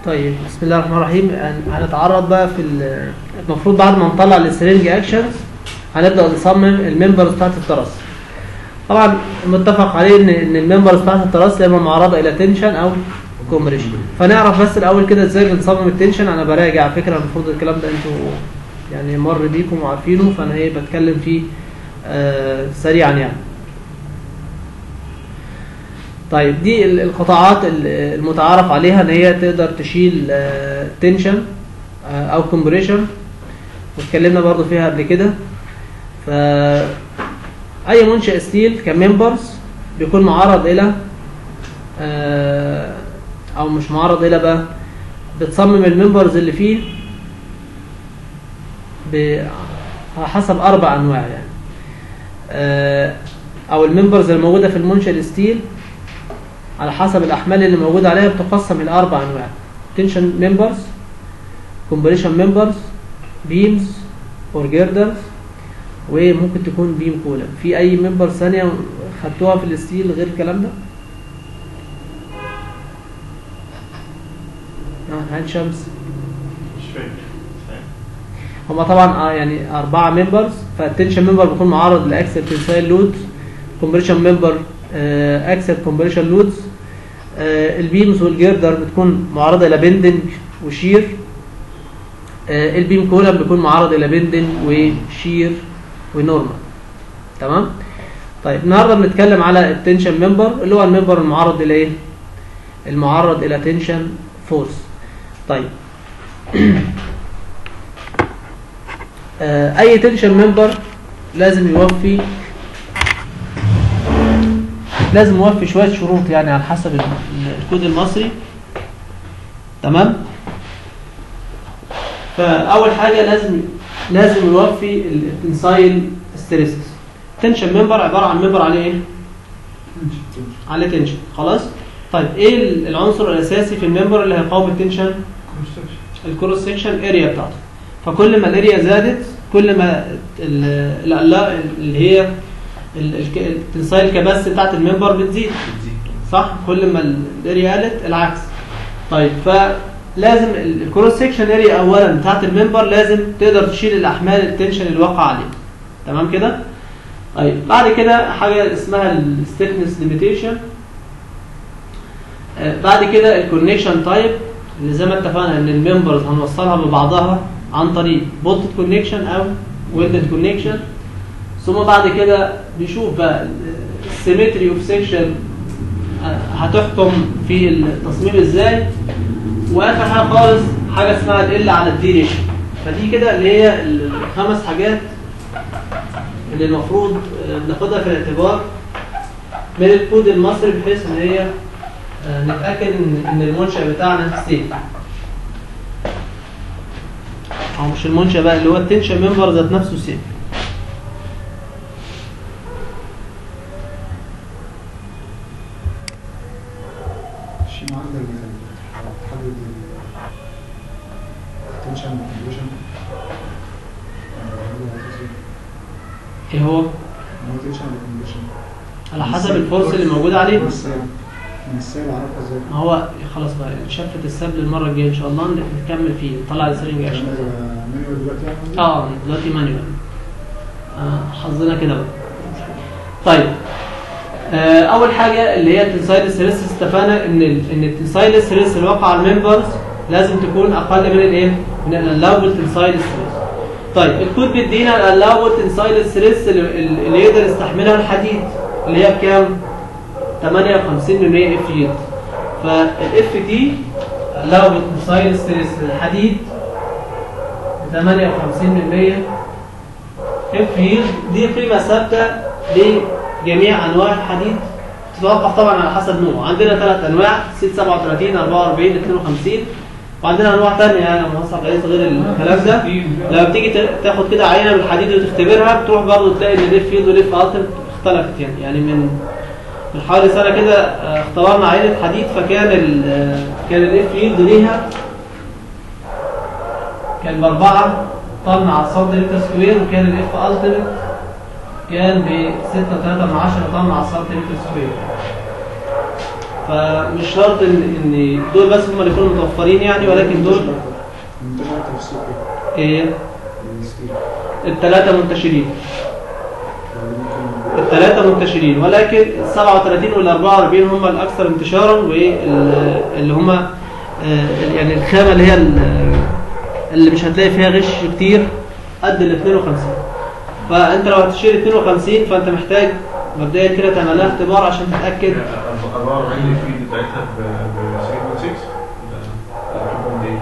طيب بسم الله الرحمن الرحيم هن- هنتعرض بقى في ال- المفروض بعد ما نطلع السترينج اكشنز هنبدا نصمم الممبرز بتاعت التراس طبعا متفق عليه ان ان الممبرز بتاعت التراس لما معرضه الى تنشن او كومبريشن فنعرف بس الاول كده ازاي بنصمم التنشن انا براجع على فكره المفروض الكلام ده انتوا يعني مر بيكم وعارفينه فانا ايه بتكلم فيه آه سريعا يعني طيب دي ال- القطاعات ال- المتعارف عليها ان هي تقدر تشيل تنشن او كومبريشن واتكلمنا برضو فيها قبل كده ف اي منشأ ستيل كممبرز بيكون معرض الى آه، او مش معرض الى بقى بتصمم الممبرز اللي فيه ب- على حسب اربع انواع يعني آه، او الممبرز الموجوده في المنشأ الستيل على حسب الاحمال اللي موجوده عليها بتقسم الى اربع انواع تنشن ممبرز كومبريشن ممبرز بيمز اور جيردرز وممكن تكون بيم كولا في اي ممبر ثانيه خدتوها في الستيل غير الكلام ده اه عين شمس مش فاكر هما طبعا اه يعني اربعه ممبرز فالتنشن ممبر بيكون معرض لاكسل تنسايل لود كومبريشن ممبر اكسل كومبريشن لودز البيمز والجيردر بتكون معرضه الى بندنج وشير آه، البيم كولم بيكون معرض الى بندنج وشير ونورمال تمام طيب النهارده بنتكلم على التنشن ممبر اللي هو الممبر المعرض الى ايه المعرض الى تنشن فورس طيب آه، اي تنشن ممبر لازم يوفي لازم يوفي شويه شروط يعني على حسب ال- ال- الكود المصري تمام فاول حاجه لازم لازم يوفي التنسايل ستريسز تنشن ممبر عباره عن ممبر عليه ايه عليه تنشن خلاص طيب ايه ال- العنصر الاساسي في الممبر اللي هيقاوم التنشن الكروس سكشن اريا بتاعته فكل ما الاريا زادت كل ما ال- ال- لا اللي هي التنسايل كباس بتاعت الممبر بتزيد صح كل ما الاريا قلت العكس طيب فلازم ال- الكروس سكشن اريا اولا بتاعت الممبر لازم تقدر تشيل الاحمال التنشن اللي واقعه عليه تمام كده طيب بعد كده حاجه اسمها الستيفنس ليميتيشن بعد كده الكونكشن تايب اللي زي ما اتفقنا ان الممبرز هنوصلها ببعضها عن طريق بولتد كونكشن او ويلدد كونكشن ثم بعد كده بيشوف بقى السيمتري اوف سيكشن هتحكم في التصميم ازاي واخر حاجه خالص حاجه اسمها ال على الدي ريشيو فدي كده اللي هي الخمس حاجات اللي المفروض آه، ناخدها في الاعتبار من الكود المصري بحيث ان هي آه، نتاكد ان ان المنشا بتاعنا سيف او مش المنشا بقى اللي هو التنشن ممبر ذات نفسه سيف شيء معدل تحدد التنشن والكونديشن ايه هو هو تنشن والكونديشن على حسب الفورس اللي موجود عليه من السالب من السالب اعرفها ازاي ما هو خلاص بقى شفة السبل المرة الجاية إن شاء الله نكمل فيه نطلع السرنج أكشن مانيوال دلوقتي يعني اه دلوقتي مانيوال آه حظنا كده بقى طيب آه اول حاجه اللي هي التنسايل ستريس اتفقنا ان ال ان التنسايل ستريس اللي واقع على الممبرز لازم تكون اقل من الايه من الالاوبل تنسايل ستريس طيب الكود بيدينا الالاوبل تنسايل ستريس اللي, اللي يقدر يستحملها الحديد اللي هي بكام 58 من 100 اف يلد فالاف دي الاوبل تنسايل ستريس للحديد 58 من 100 اف يلد دي قيمه ثابته لجميع انواع الحديد تتوقف طبعا على حسب نوعه عندنا ثلاث انواع 6 37 44 52 وعندنا انواع ثانيه يعني موصف غير غير الكلام ده لما بتيجي تا- تاخد كده عينه من الحديد وتختبرها بتروح برضه تلاقي ان الاف يلد والاف التر اختلفت يعني يعني من من حوالي سنه كده آه، اختبرنا عينه حديد فكان ال آه، كان الاف يلد ليها كان بأربعة طن على السنتيمتر سكوير وكان الاف التيمت كان ب 6.3 من 10 طن على السنتيمتر سكوير فمش شرط ان ان دول بس هم اللي يكونوا متوفرين يعني ولكن دول منتشر اكتر في السوق ايه؟ ايه الستيل الثلاثه منتشرين ولا ممكن الثلاثة منتشرين ولكن ال 37 وال 44 هم الأكثر انتشارا واللي هم آه، يعني الخامة اللي هي ال- اللي مش هتلاقي فيها غش كتير قد ال 52 فأنت لو هتشتري 52 فأنت محتاج مبدئيا كده تعمل لها اختبار عشان تتأكد 44 الفيد بتاعتها ب 3.6 ولا رقم ايه؟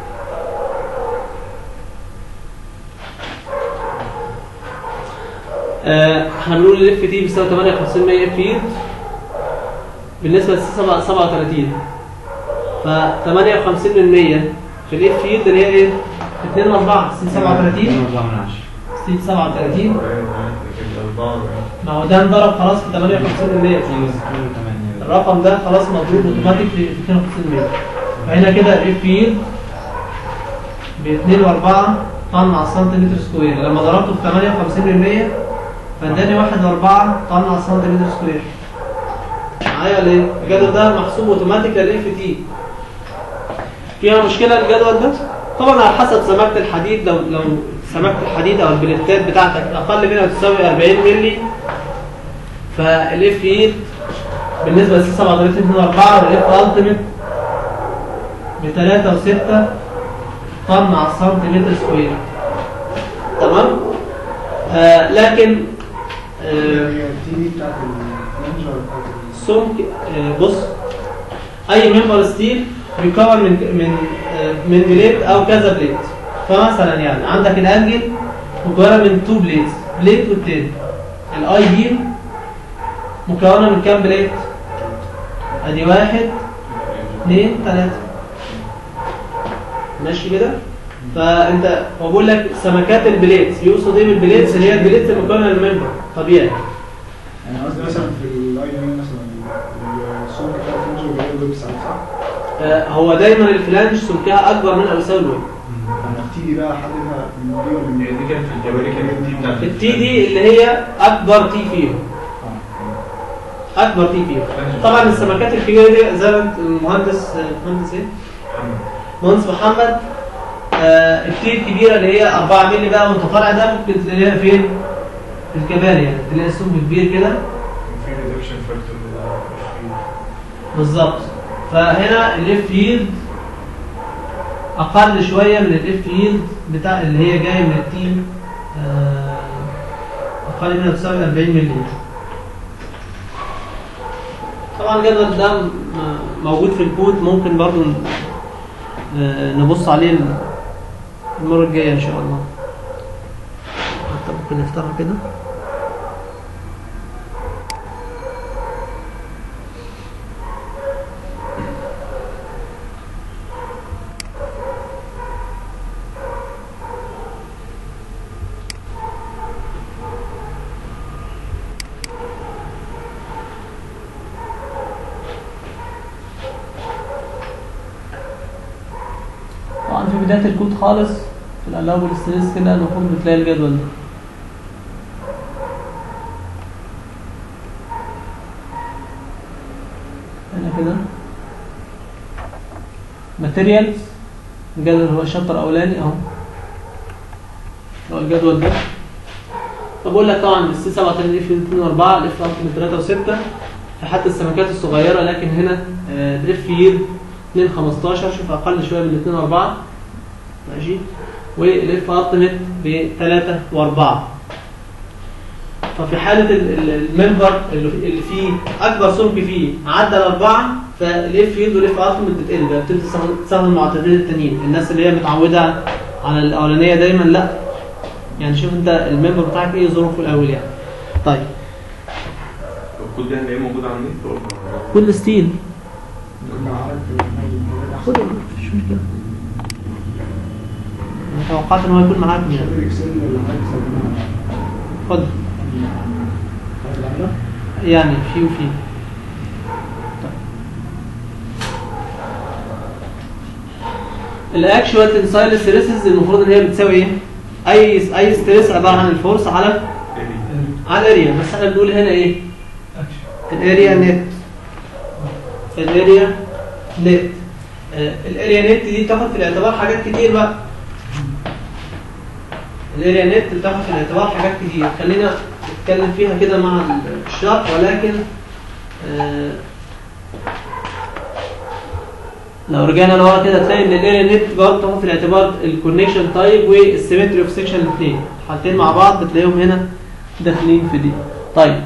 آه، احنا بنقول الاف تي بيساوي 58 100 فيد بالنسبه لل 37 ف 58 من 100 في الاف فيد اللي هي ايه؟ 2 4 37 60 37 ما هو ده انضرب خلاص في 58 من 100 الرقم ده خلاص مضروب اوتوماتيك في 52 100 فهنا كده الاف فيد ب 2 و4 طن على السنتيمتر سكوير لما ضربته في 58 من 100 فاداني 1 و4 طن على السنتيمتر سكوير معايا ولا ايه؟ الجدول ده محسوب اوتوماتيك للاف تي فيها مشكله الجدول ده؟ طبعا على حسب سماكه الحديد لو لو سماكه الحديد او البليتات بتاعتك اقل منها تساوي 40 مللي فالاف ايد بالنسبه لل 37 2 4 والاف التيميت ب 3 و6 طن على السنتيمتر سكوير تمام؟ آه لكن آه هي التي دي بتاعت الفلنج ولا بتاعت ال- سمك آه، بص اي ممبر ستيل بيكون من من آه، من بليت او كذا بليت فمثلا يعني عندك الانجل مكونه من تو بليتس بليت والتاني الاي بيم مكونه من كام بليت ادي واحد اثنين ثلاثة ماشي كده فانت هو بقول لك سمكات البليتس يقصد ايه بالبليتس اللي هي البليتس المكونه من الممبر طبيعي يعني قصدي مثلا في الاي بي مثلا السمك بتاع الفلنج بيبقى له تسعة صح؟ آه، هو دايما الفلانج سمكها اكبر من او يساوي الويب انا التي دي بقى حددها من دي ولا من هي دي كانت في الجبالي كانت التي بتاعت التي دي اللي هي اكبر تي فيهم اه اكبر تي فيهم طبعا السمكات الكبيره دي زي ما انت- المهندس المهندس ايه مهندس محمد آه التي الكبيره اللي هي 4 مللي بقى وانت طالع ده ممكن تلاقيها فين في الكباري يعني تلاقي السمك كبير كده في ريدكشن فاكتور بالظبط فهنا الاف يلد اقل شويه من الاف يلد بتاع اللي هي جايه من التيم آه، اقل منها تساوي 40 مللي طبعا الجدول ده م- موجود في الكود ممكن برضو ن- آه، نبص عليه المره الجايه ان شاء الله حتى ممكن نفتحها كده طبعا في بداية الكود خالص في الألاوبل ستريس كده المفروض بتلاقي الجدول ده هنا كده ماتيريالز الجدول هو الشابتر الأولاني أهو هو الجدول ده فبقول لك طبعا السي 37 اف 2 4 الاف من 3 و6 في حتى السمكات الصغيرة لكن هنا الاف يلد 2 15 شوف أقل شوية من 2 4 ماشي والاف التيميت ب 3 و4 ففي حالة ال- ال- الممبر اللي اللي فيه أكبر سمك فيه عدى الأربعة فالاف يلد والاف التيميت بتقل بقى بتبتدي تستخدم- تستخدم المعدلين التانيين الناس اللي هي متعودة على الأولانية دايما لا يعني شوف أنت الممبر بتاعك إيه ظروفه الأول يعني طيب الكود ده هنلاقيه موجود على النت ولا كل ستيل كنا عارف الموضوع خد مش مشكلة أنا توقعت إن هو يكون معاكم يعني الاكسل اللي حضرتك استخدمها خد عارف العملة؟ يعني في وفي الاكشوال تنسايل ستريسز المفروض ان هي بتساوي ايه؟ اي اي ستريس عباره عن الفورس على ايه على الاريا بس احنا بنقول هنا ايه؟ الاريا نت الاريا نت الاريا نت دي بتاخد في الاعتبار حاجات كتير بقى الاريا نت بتاخد في الاعتبار حاجات كتير خلينا نتكلم فيها كده مع الشرح ولكن آه، لو رجعنا لورا كده تلاقي ان الاريا نت برضه بتاخد في الاعتبار الكونكشن تايب والسيمتري اوف سيكشن الاثنين الحالتين مع بعض بتلاقيهم هنا داخلين في دي طيب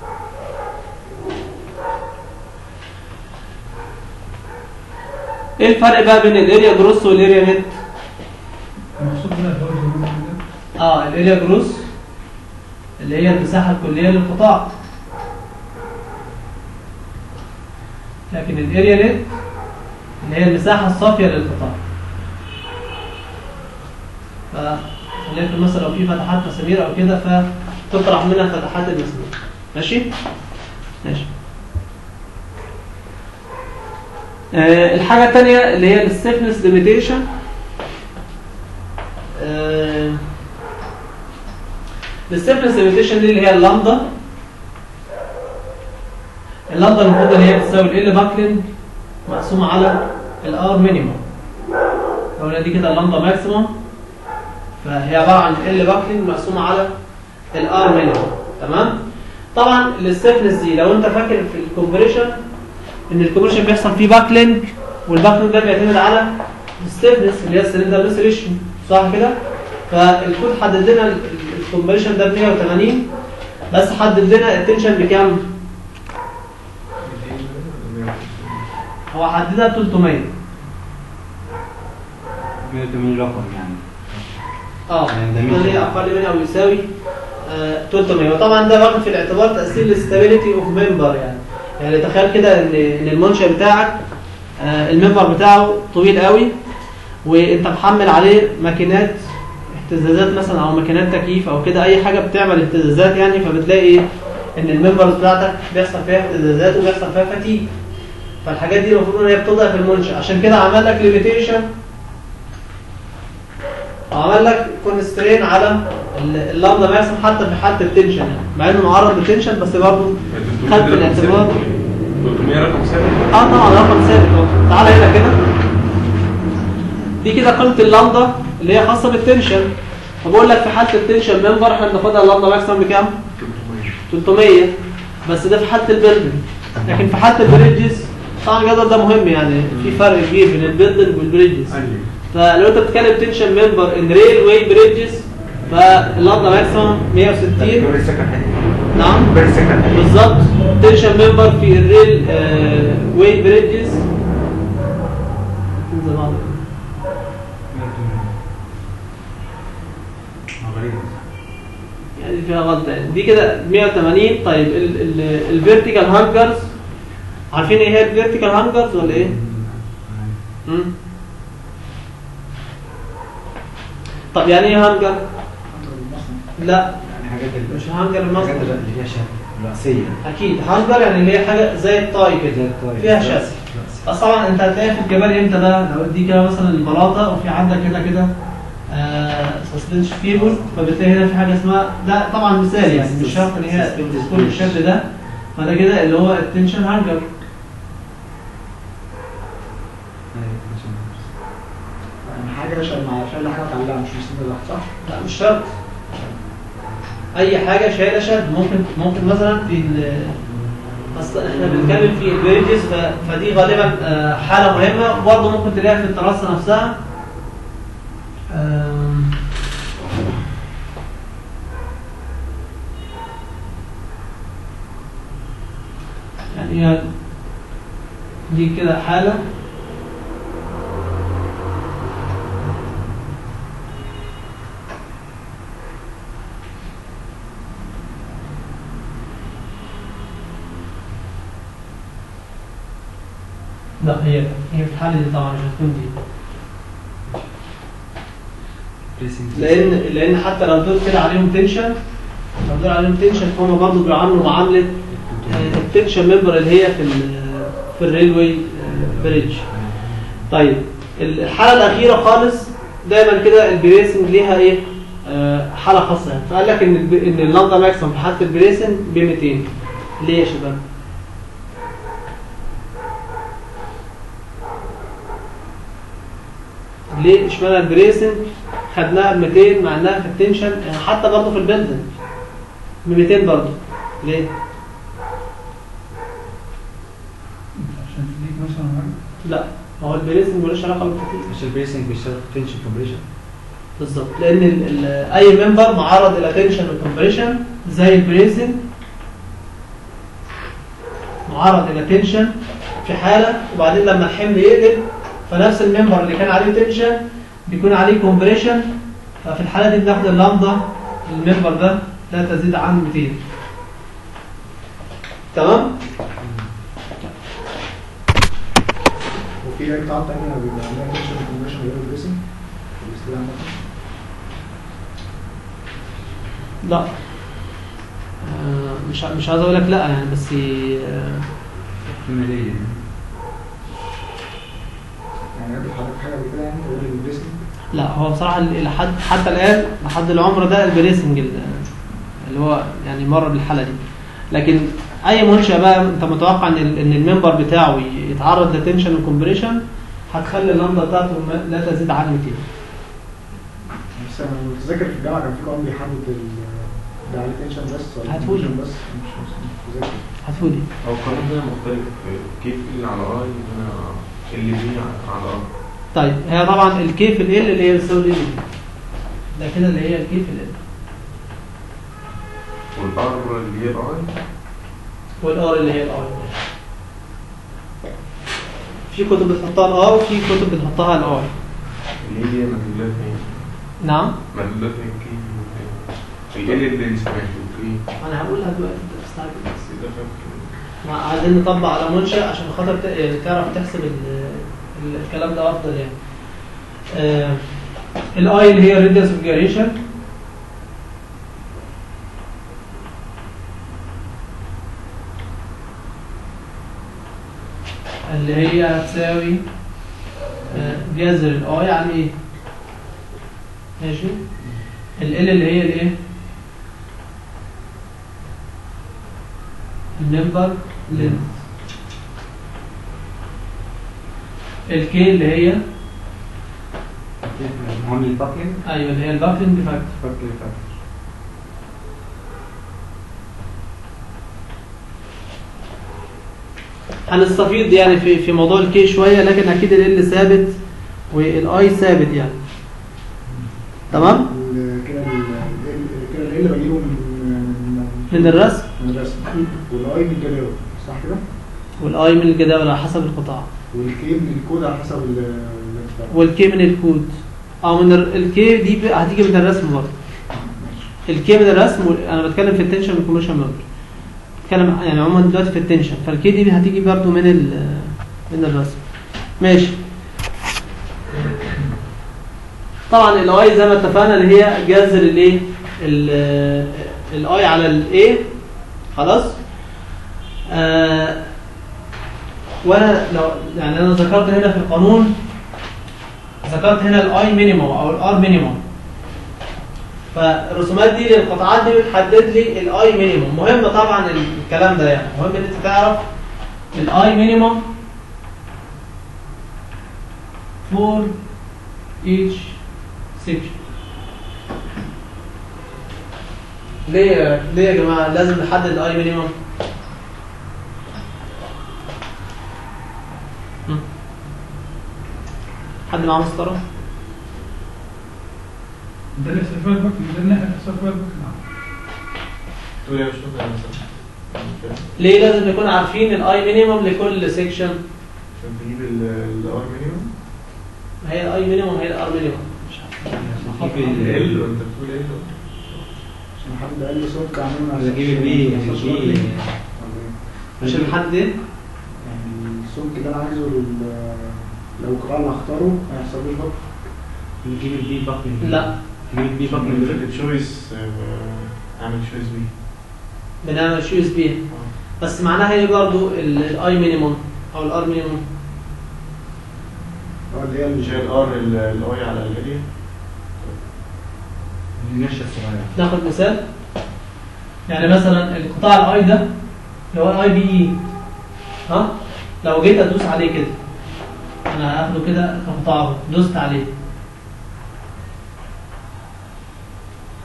ايه الفرق بقى بين الاريا جروس والاريا نت المقصود هنا اللي هو الجنون كده اه الاريا جروس اللي هي المساحه الكليه للقطاع لكن الاريا نت اللي هي المساحه الصافيه للقطاع فلكن مثلا لو في فتحات مسامير او كده فتطرح منها فتحات المسامير ماشي ماشي آه الحاجه الثانيه اللي هي الستيفنس ليميتيشن الستيفنس ليميتيشن دي اللي هي اللامدا اللامدا المفروض ان هي بتساوي ال باكلين مقسومه على الار مينيموم لو دي كده اللامدا ماكسيموم فهي عباره عن ال باكلين مقسومه على الار مينيموم تمام طبعا الستيفنس دي لو انت فاكر في الكومبريشن ان الكومبريشن بيحصل فيه باكلينج والباكلينج ده بيعتمد على الستيفنس اللي هي السلندر ريشيو صح كده فالكود حدد لنا الكومبريشن ده ب 180 بس حدد لنا التنشن بكام هو حددها ب 300 180 رقم يعني اه يعني ده اللي هي اقل من او يساوي آه 300 وطبعا ده واخد في الاعتبار تاثير الاستابيليتي اوف ممبر يعني يعني تخيل كده ان ان المنشا بتاعك آه الممبر بتاعه طويل قوي وانت محمل عليه ماكينات اهتزازات مثلا او ماكينات تكييف او كده اي حاجه بتعمل اهتزازات يعني فبتلاقي ايه ان الممبرز بتاعتك بيحصل فيها اهتزازات وبيحصل فيها فتيج فالحاجات دي المفروض ان هي بتضعف المنشا عشان كده عمل لك ليميتيشن وعمل لك كونسترين على ال- اللامدا ماكسيم حتى في حاله التنشن يعني مع انه معرض للتنشن بس برضه خد في الاعتبار 300 رقم ثابت اه طبعا رقم ثابت اهو تعالى هنا كده دي كده قيمه اللامدا اللي هي خاصه بالتنشن فبقول لك في حاله التنشن ممبر احنا بناخدها اللامدا ماكسيمم بكام 300 بس ده في حاله البيلدنج لكن في حاله البريدجز طبعا الجدول ده مهم يعني في فرق كبير بين البيلدنج والبريدجز فلو انت بتتكلم تنشن ممبر ان ريل واي بريدجز فاللامدا ماكسيمم 160 بيري سكن حديد نعم بيري سكن حديد بالظبط تنشن ممبر في الريل واي بريدجز زي بعض. غريب يعني فيها غلطه يعني دي كده 180 طيب الفيرتيكال هانجرز عارفين ايه هي الفيرتيكال هانجرز ولا ايه؟ مم. طب يعني ايه هانجر؟ لا يعني حاجات ال- مش هانجر الحاجات المصدر اللي فيها شكل رأسية اكيد هانجر يعني اللي هي حاجه زي الطاي زي كده الطاي. فيها رأس- شاسي رأسي. بس طبعا انت هتلاقي في الجبال امتى بقى لو دي كده مثلا البلاطه وفي عندك كده كده سسبنش كيبل فبتلاقي هنا في حاجه اسمها ده طبعا مثال يعني مش شرط ان هي Suspended تكون بالشكل ده فده كده اللي هو التنشن هانجر أيوة، عشان- يعني حاجه شايل مع شايل حاجه متعلقه مش مسند واحد صح؟ لا مش شرط اي حاجه شايله شد ممكن ممكن مثلا في ال- اصل احنا بنتكلم في البريدجز ف- فدي غالبا آه، حاله مهمه وبرضه ممكن تلاقيها في التراسه نفسها آم، يعني هي دي كده حاله لا هي هي في الحاله دي طبعا مش هتكون دي Placing- لان لان حتى لو دول كده عليهم تنشن لو دول عليهم تنشن فهم برضه بيعاملوا معامله آه، التنشن ممبر اللي هي في ال- في الريلوي آه، بريدج طيب الحاله الاخيره خالص دايما كده البريسنج ليها ايه آه، حاله خاصه يعني فقال لك ان الب- ان اللامدا ماكسيمم في حاله البريسنج ب 200 ليه يا شباب ليه اشمعنى البريسنج خدناها ب 200 مع انها في التنشن يعني حتى برضه في البنزين ب 200 برضه ليه؟ عشان تديك مثلا حاجة لا هو البريسنج ملوش علاقه بالفتيل مش البريسنج بيشتغل تنشن كومبريشن بالظبط لان ال ال اي ممبر معرض الى تنشن وكمبريشن زي البريسنج معرض الى تنشن في حاله وبعدين لما الحمل يقلب فنفس الممبر اللي كان عليه تنشن بيكون عليه كومبريشن ففي الحاله دي بناخد اللامدا الممبر ده لا تزيد عن 200 تمام وفي أي قطعة تانية بيبقى عندها تنشن كومبريشن غير البريسنج الاستخدام ده لا آه، مش ع- مش عايز اقول لك لا يعني بس آه، احتمالية يعني قبل حضرتك حاجة قبل كده يعني غير البريسنج لا هو بصراحة ال- لحد حتى الآن لحد العمر ده البريسنج ال- اللي هو يعني مر بالحالة دي لكن أي منشأ بقى أنت متوقع إن ال- إن الممبر بتاعه ي- يتعرض لتنشن وكمبريشن هتخلي اللمبة بتاعته ما- لا تزيد عن 200 بس أنا متذكر في الجامعة كان في قانون بيحدد ال ده عليه تنشن بس ولا هتقول. tension بس مش مش متذكر هتفودي هو القانون هنا مختلف كيف اللي على اي هنا اللي بي على ار طيب هي طبعا الكيف ال اللي هي بتساوي ال ده كده اللي هي الكيف ال والار اللي هي الاي والار اللي هي الار في كتب بتحطها الار وفي كتب بتحطها الار اللي هي مدلولات هي نعم مدلولات هي كي ال اللي سمعته كي انا هقولها دلوقتي انت بتستعجل بس بس ده فاكر ما عايزين نطبق على منشأ عشان خاطر ت- يعني تعرف تحسب ال- ال- الكلام ده افضل يعني. آه الاي اللي هي radius of gyration اللي هي هتساوي آه، جذر الاي على ايه؟ ماشي؟ ال L اللي هي الايه؟ الممبر لينث الكي اللي هي عامل الباكلينج ايوه اللي هي الباكلينج فاكتور باكلينج فاكتور هنستفيد يعني في في موضوع الكي شويه لكن اكيد ال ثابت والاي ثابت يعني تمام ال- كده ال- ال- كده ال اللي بجيبه من من الرسم من الرسم والاي من الجداول صح كده؟ والاي من الجداول على حسب القطاع والكي من الكود على حسب ال ال- والكي من الكود او من ال- الكي دي ب- هتيجي من الرسم برضه ماشي الكي من الرسم وال- انا بتكلم في التنشن والكوميشن ممبر بتكلم يعني عموما دلوقتي في التنشن فالكي دي هتيجي برضه من ال- من الرسم ماشي طبعا الاي زي ما اتفقنا اللي هي جذر الايه الاي على الاي خلاص آه وانا لو يعني انا ذكرت هنا في القانون ذكرت هنا الاي مينيموم او الار مينيموم فالرسومات دي للقطعات دي بتحدد لي الاي مينيموم مهم طبعا الكلام ده يعني مهم ان انت تعرف الاي مينيموم for each section ليه ليه يا جماعه لازم نحدد الاي مينيموم حد معاه مسطره ده اللي يحصل فيها البكر ده اللي يحصل فيها البكر نعم تقول ايه مش فاكر مثلا ليه لازم نكون عارفين الاي مينيموم لكل سيكشن عشان تجيب الار مينيموم ما هي الاي مينيموم هي الار مينيموم مش عارف نجيب ال- ال انت بتقول ايه عشان حد قال لي سمك عاملين ولا اجيب البي البي عشان حد ايه يعني السمك اللي انا عايزه لل- لو القطاع اللي هختاره ما يحصلوش بكر نجيب البي باكلينج لا نجيب البي باكلينج التشويس اعمل تشويس بي بنعمل شو اس بي بس معناها ايه برضو الاي مينيموم او الار مينيموم اه اللي هي مش هي ال- الار الاي على الاريا النشا الصغيرة ناخد مثال يعني مثلا القطاع الاي ده اللي هو الاي بي اي ها لو جيت ادوس عليه كده انا هاخده كده كقطاع اهو دوست عليه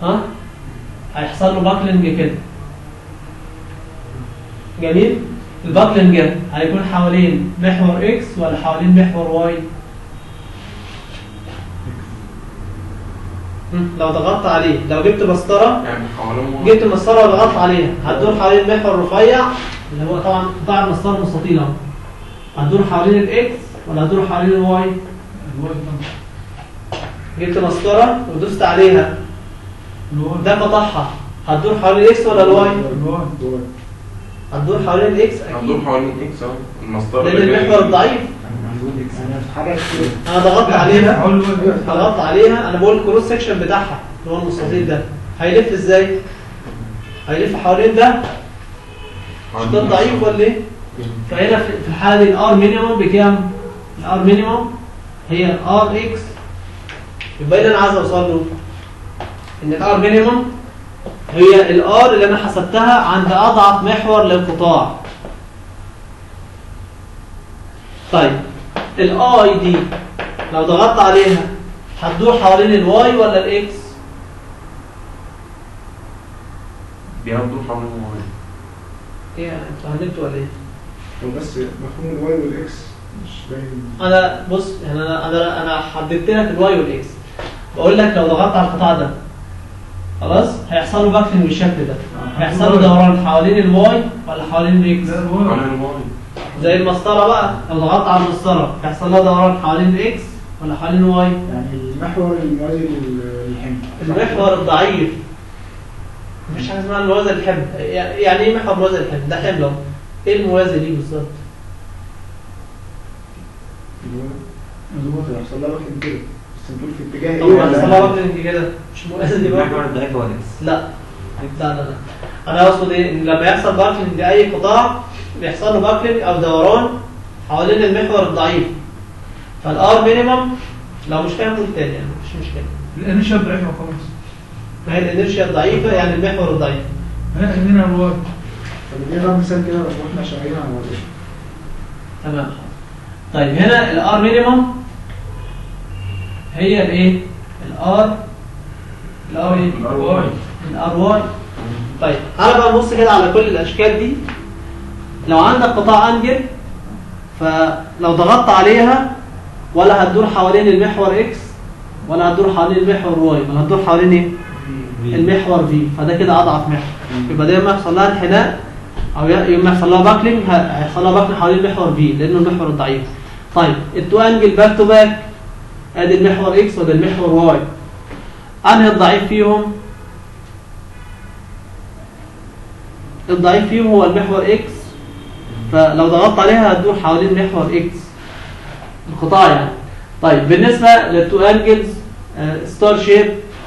ها هيحصل له باكلينج كده جميل الباكلينج ده هيكون حوالين محور اكس ولا حوالين محور واي مم، لو ضغطت عليه لو جبت مسطره يعني حوالين جبت المسطره وضغطت عليها هتدور حوالين المحور الرفيع اللي هو طبعا قطاع المسطره مستطيل اهو هتدور حوالين الاكس ولا هتدور حوالين الواي الواي طبعا جبت مسطره ودوست عليها الواي ده قطعها هتدور حوالين الاكس ولا الواي الواي هتدور حوالين الاكس هتدور اكيد حوالين اكس اهو المسطره لان اللي جاية المحور دي. الضعيف انا هتحرك كده انا ضغطت عليها حول الواي ضغطت عليها انا بقول الكروس سكشن بتاعها اللي هو المستطيل ده هيلف ازاي هيلف حوالين ده مش ده ضعيف ولا ايه فهنا في في الحاله دي الار مينيموم بكام الار مينيموم هي الار اكس يبقى إيه اللي انا عايز اوصل له ان الار مينيموم هي الار اللي انا حسبتها عند اضعف محور للقطاع طيب الاي دي لو ضغطت عليها هتدور حوالين الواي ولا الاكس دي هتدور حوالين الواي ايه انتوا هنبتوا ولا ايه هو بس مفهوم الواي والاكس مش باين انا بص يعني انا انا انا حددت لك الواي والاكس بقول لك لو ضغطت على القطاع ده خلاص هيحصل له باكلينج بالشكل ده هيحصل له دوران حوالين الواي ولا حوالين الاكس ده الواي حوالين الواي زي المسطره بقى لو ضغطت على المسطره هيحصل لها دوران حوالين الاكس ولا حوالين الواي يعني المحور الموازي لل- للحمل المحور الضعيف مفيش حاجه اسمها الموازي للحمل يعني ايه محور موازي للحمل ده حمل اهو ايه الموازي ليه بالظبط مظبوط هيحصل لها وقت كده بس انتوا في اتجاه طب ايه ما هيحصل ولا لها باكلينج كده مش موازي دي بقى المحور الضعيف هو الاكس لا لا لا لا انا اقصد ايه ان لما يحصل باكلينج لاي قطاع بيحصل له باكلينج او دوران حوالين المحور الضعيف فالار مينيمم لو مش فاهم قول تاني يعني مفيش مشكله الانشاء ضعيفه خلاص ما هي الانرشيا الضعيفه يعني المحور الضعيف هنا عندنا الواي طب ادينا بقى مثال كده واحنا شغالين على الوضع تمام طيب هنا الار مينيمم هي الايه الار الار ايه الواي الار واي طيب تعالى بقى نبص كده على كل الاشكال دي لو عندك قطاع انجل فلو ضغطت عليها ولا هتدور حوالين المحور اكس ولا هتدور حوالين المحور واي ولا هتدور حوالين ايه المحور في فده كده اضعف محور يبقى ده لما يحصل لها انحناء او ي- لما يحصل لها باكلينج ه- هيحصل لها باكلينج حوالين المحور في لانه المحور الضعيف طيب التو انجل باك تو باك ادي المحور اكس وده المحور واي انهي الضعيف فيهم الضعيف فيهم هو المحور اكس فلو ضغطت عليها هتدور حوالين محور اكس القطاع يعني طيب بالنسبه للتو انجلز ستار شيب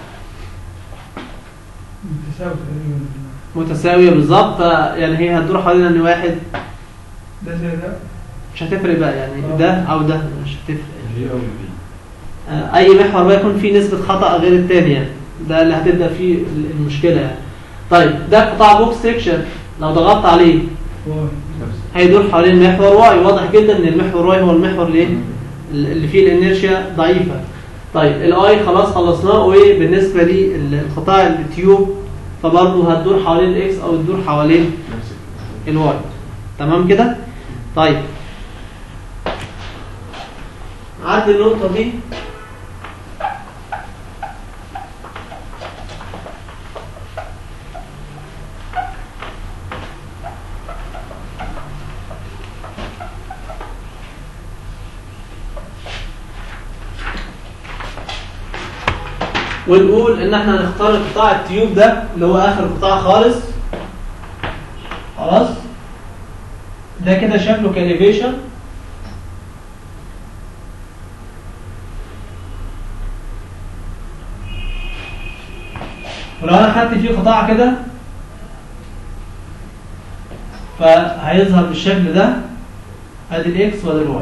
متساوي تقريبا متساويه بالظبط يعني هي هتدور حوالين ان واحد ده زي ده مش هتفرق بقى يعني آه. ده او ده مش هتفرق الفي او الفي آه، اي محور بقى يكون فيه نسبه خطا غير الثاني يعني ده اللي هتبدا فيه المشكله يعني طيب ده قطاع بوكس سيكشن لو ضغطت عليه واي هيدور حوالين محور واي واضح جدا ان المحور واي هو المحور الايه اللي فيه الانيرشيا ضعيفه طيب الاي خلاص خلصناه وبالنسبه للقطاع التيوب فبرضه هتدور حوالين الاكس او تدور حوالين نفس الكلام. الواي تمام كده طيب عدي النقطة دي ونقول ان احنا هنختار قطاع التيوب ده اللي هو اخر قطاع خالص خلاص ده كده شكله كاليفيشن ولو انا خدت فيه قطاع كده فهيظهر بالشكل ده ادي الاكس وادي الواي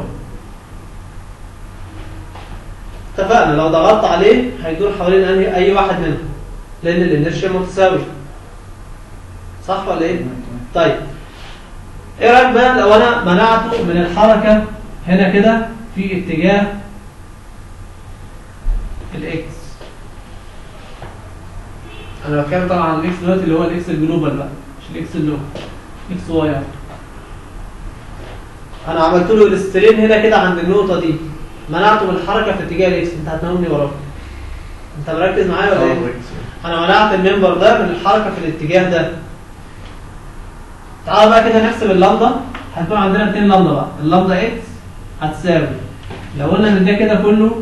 اتفقنا لو ضغطت عليه هيدور حوالين انهي اي واحد منهم لان الانرشيا متساوي صح ولا ايه طيب ايه رايك بقى لو انا منعته من الحركه هنا كده في اتجاه الاكس انا بتكلم طبعا عن الاكس دلوقتي اللي هو الاكس الجلوبال بقى مش الاكس اللي هو اكس واي يعني. انا عملت له الاسترين هنا كده عند النقطه دي منعته من الحركه في اتجاه الاكس انت هتناولني وراك انت مركز معايا ولا ايه؟ انا منعت الممبر ده من الحركه في الاتجاه ده تعالى بقى كده نحسب اللامدا هتكون عندنا 2 لامدا بقى اللامدا اكس هتساوي لو قلنا ان ده كده كله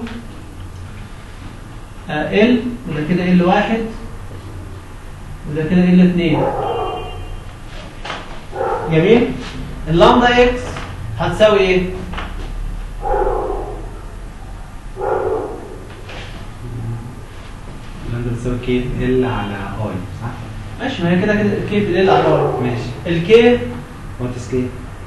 ال وده كده ال واحد وده كده ال اتنين جميل اللامدا اكس هتساوي ايه؟ لما تساوي كي ال على اي صح؟ ماشي ما هي كده كده الكي في ال على الواي ماشي الكي وات از كي؟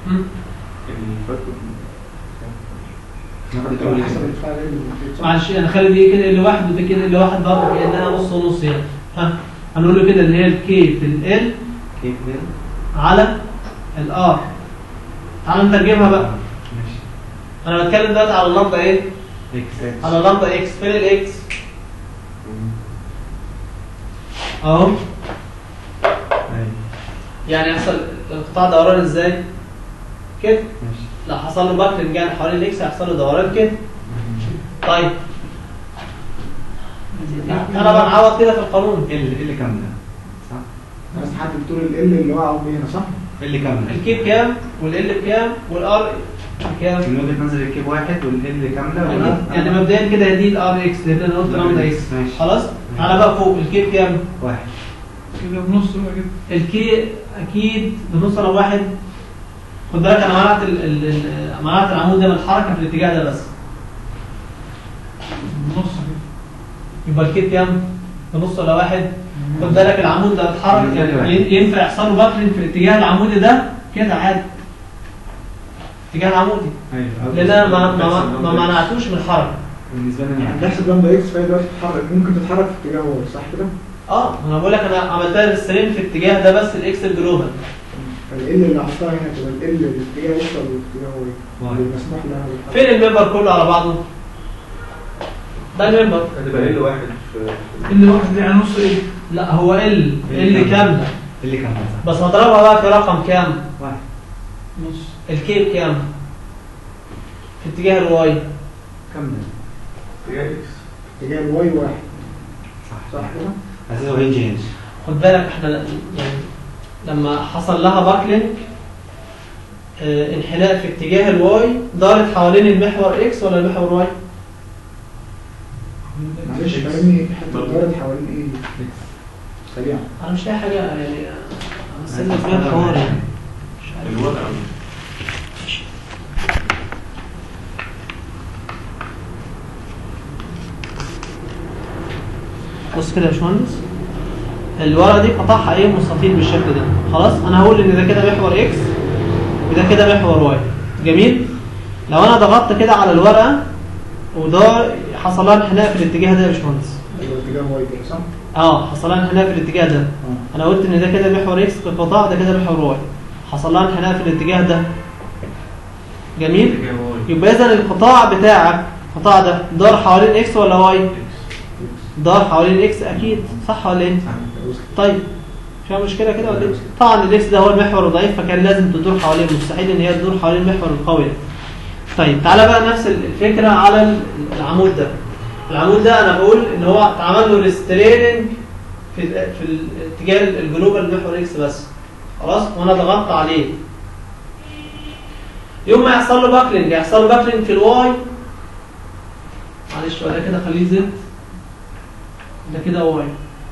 ناخد الاول حسب كده. الارتفاع اللي صح؟ معلش انا خلي دي كده ال واحد وده كده ال واحد برضه كانها نص ونص يعني ها هنقول له كده اللي هي الكي في ال كي في ال على الار تعال نترجمها بقى ماشي انا بتكلم دلوقتي على اللمبه ايه؟ اكس اكس على اللمبه اكس فين الاكس؟ اهو ايوه يعني يحصل انقطاع دوران ازاي؟ كده ماشي لو حصل له باكلينج يعني حوالين الاكس هيحصل له دوران كده طيب انا بنعوض كده في القانون ال ال كام ده؟ صح؟ عايز تحدد طول ال اللي هو عاوز هنا صح؟ ال كام ده؟ الكي بكام والال بكام والار بكام من وجهة نظر الكيب واحد والال كاملة يعني, ولا؟ يعني مبدئيا كده دي الار اكس اللي انا قلت لامدا اكس ماشي. خلاص تعالى بقى فوق الكي بكام واحد كده بنص بقى كده الكي اكيد بنص على واحد خد بالك انا منعت ال- ال- ال- منعت العمود ده من الحركه في الاتجاه ده بس بنص كده يبقى الكي بكام بنص على واحد خد بالك العمود ده بيتحرك يعني ين- ينفع يحصل له باكلينج في الاتجاه العمودي ده كده عادي اتجاه العمودي ايوه لان انا ما, ما, ما منعتوش من الحركه بالنسبة لنا يعني نحسب لامدا اكس فهي دلوقتي تتحرك ممكن تتحرك في اتجاه واي صح كده؟ اه انا بقول لك انا عملتها للسرين في الاتجاه ده بس الاكس الجلوبال فال اللي حطها هنا تبقى ال الاتجاه اكس ولا الاتجاه واي؟ واي. اللي مسموح لها بالحركة. فين الممبر كله على بعضه ده الممبر هتبقى ال واحد في اللي واحد دي على نص ايه؟ لا هو ال ال كامله ال كاملة صح؟ بس هضربها بقى في رقم كام واحد نص الكيب كام في اتجاه الواي كام ده؟ اتجاه اكس اتجاه الواي واحد صح صح كده؟ اساسه هنج هنج خد بالك احنا ل- يعني لما حصل لها باكلينج اه انحناء في اتجاه الواي دارت حوالين المحور اكس ولا المحور واي معلش فاهمني حته دارت حوالين ايه دي؟ سريعا انا مش لاقي حاجه يعني انا استنى فيها الحوار يعني مش عارف. الوضع بص كده يا باشمهندس الورقه دي قطعها ايه مستطيل بالشكل ده خلاص انا هقول ان ده كده محور اكس وده كده محور واي جميل لو انا ضغطت كده على الورقه وده حصل لها انحناء في الاتجاه ده يا باشمهندس ايوه اتجاه واي كده صح؟ اه حصل لها انحناء في الاتجاه ده اه انا قلت ان ده كده محور اكس بقطاع ده كده محور واي حصل لها انحناء في الاتجاه ده جميل اتجاه واي يبقى اذا القطاع بتاعك القطاع ده دار حوالين اكس ولا واي اكس دار حوالين اكس اكيد صح ولا ايه طيب فيها مشكله كده ولا ايه طبعا الاكس ده هو المحور الضعيف فكان لازم تدور حواليه مستحيل ان هي تدور حوالين المحور القوي ده طيب تعالى بقى نفس الفكره على العمود ده العمود ده انا بقول ان هو اتعمل له ريستريننج في في الاتجاه الجلوبال محور اكس بس خلاص وانا ضغطت عليه يوم ما يحصل له باكلينج يحصل له باكلينج في الواي معلش ولا كده خليه زد ده كده واي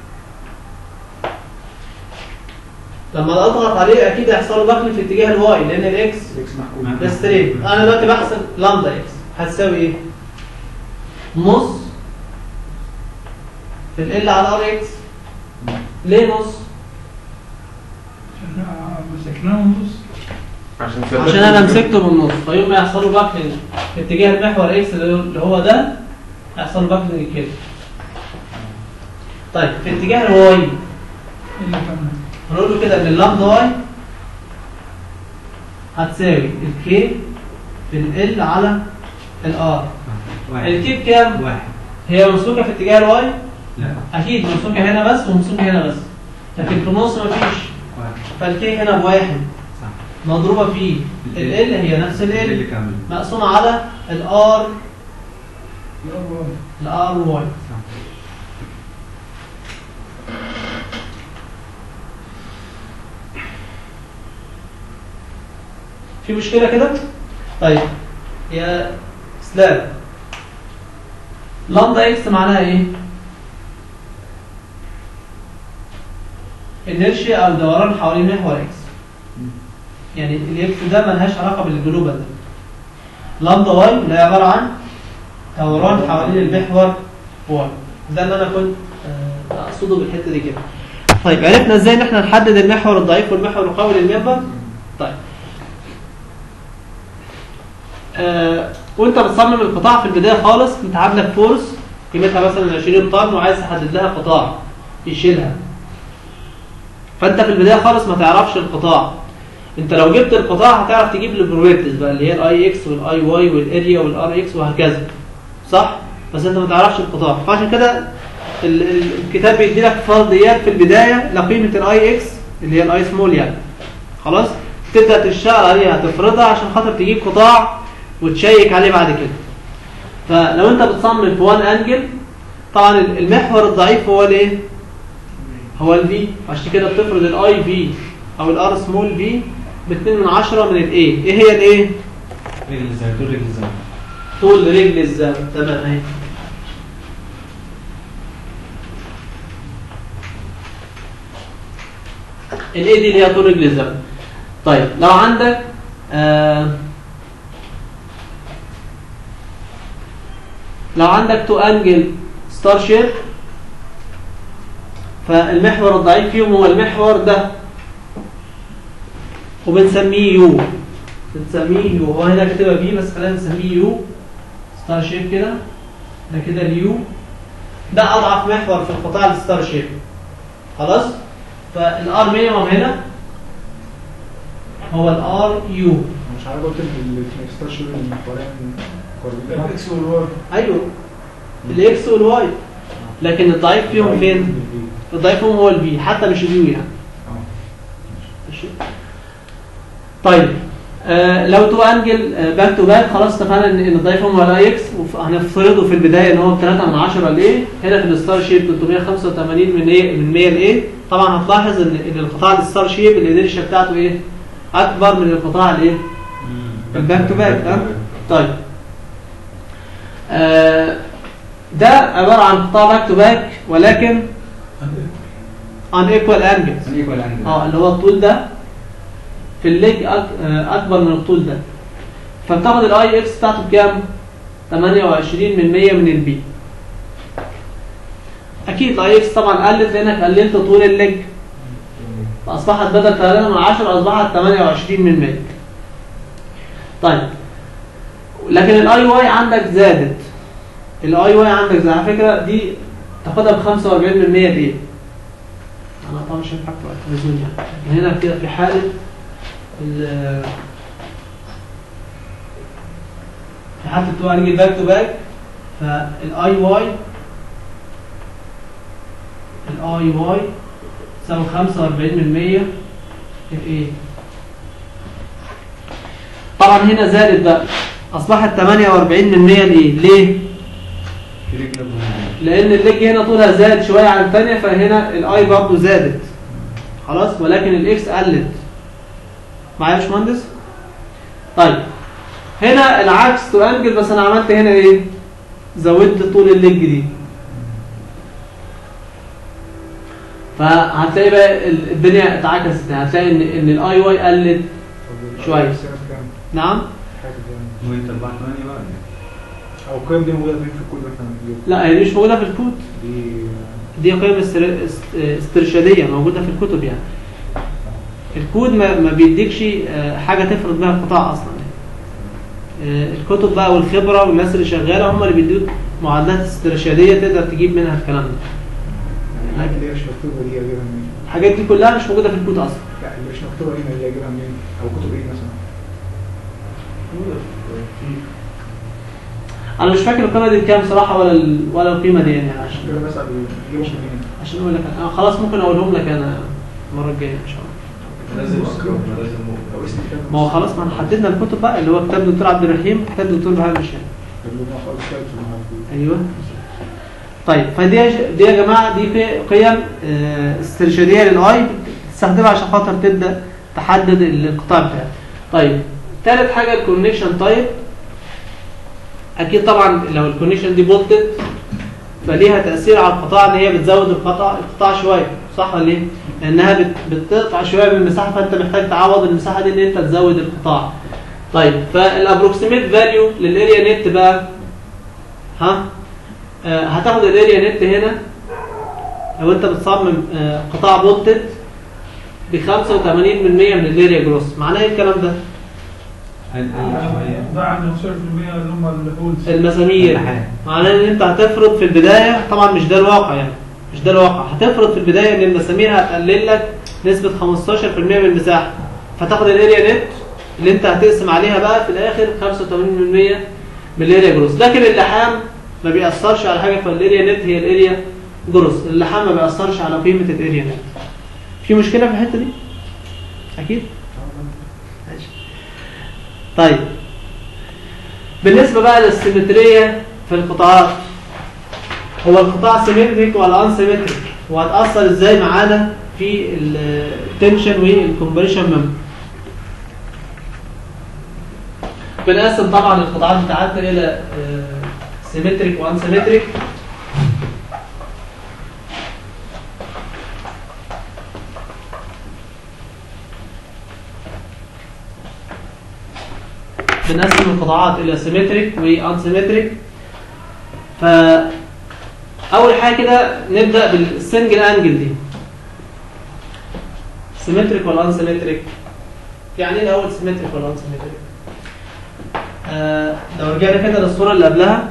لما اضغط عليه اكيد هيحصل له باكلينج في اتجاه الواي لان الاكس اكس محكوم ده ستريت انا دلوقتي بحسب لامدا اكس هتساوي ايه؟ نص في ال على ار اكس ليه نص؟ احنا مسكناه ونص عشان عشان انا مسكته بالنص فيوم ما يحصل له باكلينج في اتجاه المحور اكس اللي هو ده هيحصل له باكلينج كده طيب في اتجاه الواي اللي كان هنقول له كده ان اللامدا واي هتساوي الكي في ال على الار واحد الكي بكام؟ واحد هي مسلوكه في اتجاه الواي لا اكيد ممسوكه هنا بس وممسوكه هنا بس لكن في النص مفيش واحد فالكي هنا بواحد صح مضروبه في ال هي نفس ال اللي كامل مقسومه على الار الأول. الار واي صح في مشكله كده طيب يا اسلام لامدا اكس معناها ايه انرشيا او دوران حوالين محور اكس يعني الاكس ده ملهاش علاقه بالجلوبال ده لامدا واي اللي هي عباره عن دوران حوالين المحور واي ده اللي انا كنت آه، اقصده بالحته دي كده طيب عرفنا ازاي ان احنا نحدد المحور الضعيف والمحور القوي للمنبر طيب آه وانت بتصمم القطاع في البدايه خالص انت عاملك فورس قيمتها مثلا 20 طن وعايز تحدد لها قطاع يشيلها فانت في البدايه خالص ما تعرفش القطاع انت لو جبت القطاع هتعرف تجيب البروبرتيز بقى اللي هي الاي اكس والاي واي والاريا والار اكس وهكذا صح بس انت ما تعرفش القطاع فعشان كده ال- ال- الكتاب بيدي لك فرضيات في البدايه لقيمه الاي اكس اللي هي الاي سمول يعني خلاص تبدا تشتغل عليها تفرضها عشان خاطر تجيب قطاع وتشيك عليه بعد كده فلو انت بتصمم في وان انجل طبعا المحور الضعيف هو الايه هو الفي عشان كده بتفرض الاي في او الار سمول في ب 2 من 10 من الاي ايه هي الايه رجل الزاوية طول رجل الزاوية طول رجل الزاويه تمام اهي الاي دي اللي هي طول رجل الزاويه طيب لو عندك آه لو عندك تو انجل ستار شيب فالمحور الضعيف فيهم هو المحور ده وبنسميه يو بنسميه يو هو هنا كاتبها بي بس خلينا نسميه يو ستار شيب كده ده كده اليو ده اضعف محور في القطاع الستار شيب خلاص فالار مينيمم هنا هو الار يو مش عارف قلت الستار شيب المحورين قريبين الإكس والواي ايوه الاكس والواي لكن الضعيف فيهم فين؟ الضعيف فيهم هو البي حتى مش اليو يعني ماشي طيب آه لو تو انجل آه باك تو باك خلاص اتفقنا ان ان الضعيف هم الاي اكس وهنفترضه في البدايه ان هو ب 3 من 10 لايه هنا في الستار شيب 385 من ايه من 100 لايه طبعا هتلاحظ ان ان القطاع الستار شيب الانرشيا بتاعته ايه اكبر من القطاع الايه الباك تو باك ها طيب آه ده عباره عن قطاع باك تو باك ولكن ان ايكوال انجلز ايكوال انجل اه اللي هو الطول ده في الليج أك... آه، اكبر من الطول ده فبتاخد الاي اكس بتاعته بكام 28 من 100 من البي اكيد الاي اكس طبعا قلت لانك قللت طول الليج فاصبحت بدل 3 من 10 اصبحت 28 من 100 طيب لكن الاي واي عندك زادت الاي واي عندك زادت على فكره دي تاخدها ب 45 من 100 ليه؟ انا طبعا مش هينفع وقت التلفزيون يعني لكن هنا كده في حاله ال في حاله التو انجل باك تو باك فالاي واي الاي واي تساوي 45 من 100 الايه طبعا هنا زادت بقى اصبحت 48 من 100 لايه ليه في رجل الزاوية. لان الليج هنا طولها زاد شويه عن الثانيه فهنا الاي برضه زادت خلاص ولكن الاكس قلت معايا يا باشمهندس طيب هنا العكس تو انجل بس انا عملت هنا ايه زودت طول الليج دي فهتلاقي بقى ال- الدنيا اتعكست هتلاقي ان ان الاي واي قلت شوية. نعم وانت 4 8 بقى او القيم دي موجوده فين في الكود واحنا بنجيبها؟ لا هي دي مش موجوده في الكود دي دي قيم استر- است- استرشاديه موجوده في الكتب يعني الكود ما, ما بيديكش آه، حاجه تفرض بها القطاع اصلا آه، الكتب بقى والخبره والناس اللي شغاله هم اللي بيدوك معادلات استرشاديه تقدر تجيب منها الكلام ده الحاجات اللي هي مش مكتوبه دي اجيبها منين؟ الحاجات دي كلها مش موجوده في الكود اصلا لا اللي مش مكتوبه هنا اللي اجيبها منين؟ او كتب ايه مثلا؟ انا مش فاكر القيمه دي بكام صراحه ولا ال... ولا القيمه دي يعني عشان كده بسأل نجيبهم منين؟ عشان اقول لك انا خلاص ممكن اقولهم لك انا المره الجايه ان شاء الله لازم سكراب لازم لو اسمي كام ما هو خلاص ما احنا حددنا الكتب بقى اللي هو كتاب دكتور عبد الرحيم كتاب دكتور بهاء الشام اللي هو خالص كام في المعرفة. ايوه طيب فدي دي يا جماعه دي في قيم آه، استرشاديه للاي تستخدمها عشان خاطر تبدا تحدد القطاع بتاعك طيب ثالث حاجه الكونكشن تايب اكيد طبعا لو الكونكشن دي بولتد فليها تاثير على القطاع ان هي بتزود القطاع القطاع شويه صح ولا ايه؟ لانها بت- بتقطع شويه من المساحه فانت محتاج تعوض المساحه دي ان انت تزود القطاع طيب فالابروكسيميت فاليو للاريا نت بقى ها آه، هتاخد الاريا نت هنا لو انت بتصمم آه، قطاع بولتد ب 85% من الاريا جروس معناه ايه الكلام ده؟ هنقل شوية ده عندهم 10% اللي هم الهولز المسامير اللحام. معناه ان انت هتفرض في البدايه طبعا مش ده الواقع يعني مش ده الواقع هتفرض في البدايه ان المسامير هتقلل لك نسبه 15% من المساحه فتاخد الاريا نت اللي انت هتقسم عليها بقى في الاخر 85% من الاريا جروس لكن اللحام ما بيأثرش على حاجه فالاريا نت هي الاريا جروس اللحام ما بيأثرش على قيمه الاريا نت في مشكله في الحته دي اكيد ماشي طيب بالنسبه بقى للسيمتريه في القطاعات هو القطاع سيمتريك ولا ان سيمتريك وهتاثر ازاي معانا في التنشن والكمبريشن ممبر بنقسم طبعا القطاعات بتاعتنا الى سيمتريك وان سيمتريك بنقسم القطاعات الى سيمتريك وان سيمتريك ف اول حاجه كده نبدا بالسنجل انجل دي سيمتريك ولا ان سيمتريك يعني ايه الاول سيمتريك ولا ان سيمتريك آه لو رجعنا كده للصوره اللي قبلها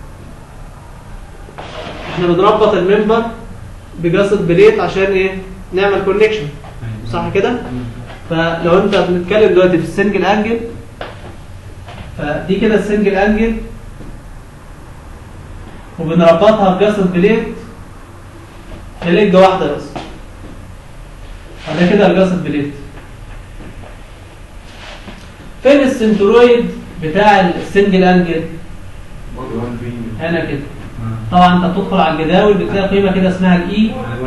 احنا بنربط الممبر بجسد بليت عشان ايه نعمل كونكشن صح كده فلو انت بنتكلم دلوقتي في السنجل انجل فدي كده السنجل انجل وبنربطها بجسد بليت في لجه واحده بس فده كده الجسد بليت فين السنترويد بتاع السنجل انجل برضه 1 في هنا كده طبعا انت بتدخل على الجداول بتلاقي قيمه كده اسمها الاي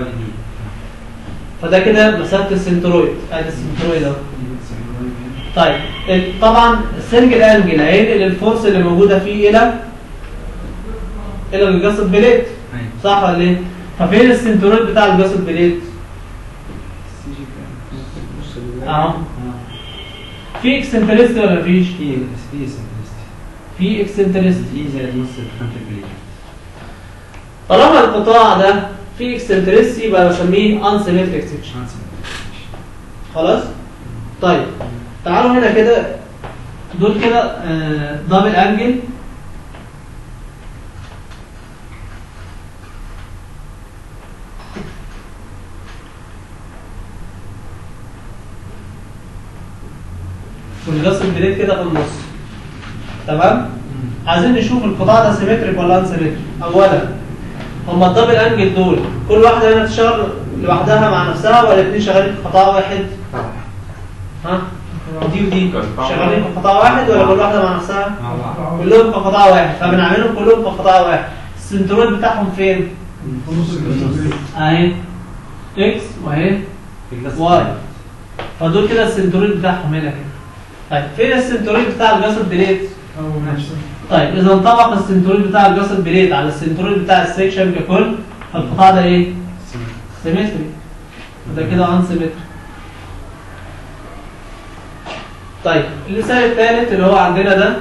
فده كده مسافه السنترويد ادي السنترويد اهو طيب ال- طبعا السنجل انجل هينقل الفورس اللي موجوده فيه الى الى الجسد بليت صح ولا ايه؟ ففين السنترويد بتاع الجسد بليت؟ اهو في اكسنتريستي ولا مفيش؟ في في سنترستي في اكسنتريستي دي زي نص خمسة جنيه طالما القطاع ده فيه اكسنتريستي يبقى بسميه انسيمتريك سيكشن خلاص؟ طيب تعالوا هنا كده دول كده دبل انجل والجسم بليت كده في النص تمام؟ عايزين نشوف القطاع ده سيمتريك ولا ان سيمتريك اولا هما الدبل انجل دول كل واحده هنا تشتغل لوحدها مع نفسها ولا الاثنين شغالين في قطاع واحد؟ ها؟ دي ودي شغالين في قطاع واحد ولا كل واحده مع نفسها؟ مع بعض كلهم في قطاع واحد فبنعملهم كلهم في قطاع واحد السنترويد بتاعهم فين؟ اهي اكس واهي في الجسد واي فدول كده السنترويد بتاعهم هنا كده طيب فين السنترويد بتاع الجسد بليت؟ او نفسه طيب اذا انطبق السنترويد بتاع الجسد بليت على السنترويد بتاع السكشن ككل فالقطاع ده ايه؟ سيمتري وده كده ان سيمتري طيب المثال الثالث اللي هو عندنا ده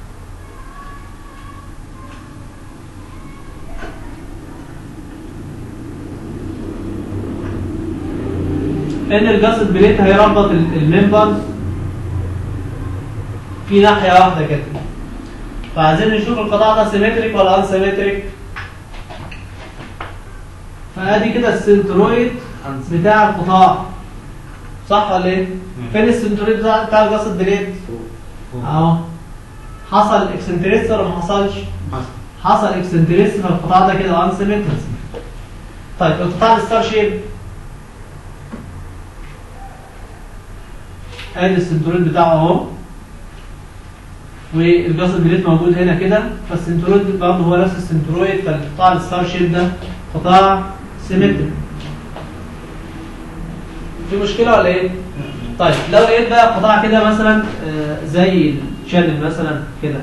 ان الجسد بليت هيربط ال- الممبر في ناحيه واحده كده فعايزين نشوف القطاع ده سيمتريك ولا ان سيمتريك فادي كده السنترويد بتاع القطاع صح ولا ايه؟ فين السنترويد بتاع بتاع الجسد بليد؟ اهو حصل اكسنتريستي ولا ما حصلش؟ حصل اكسنتريس في القطاع ده كده ان سيمتريس طيب القطاع الستار شيب ادي السنترويد بتاعه اهو والجاز البليت موجود هنا كده فالسنترويد برضه هو نفس السنترويد فالقطاع الستار شيب ده قطاع سيمتري في مشكله ولا ايه؟ طيب لو لقيت بقى قطاع كده مثلا آه، زي الشانل مثلا كده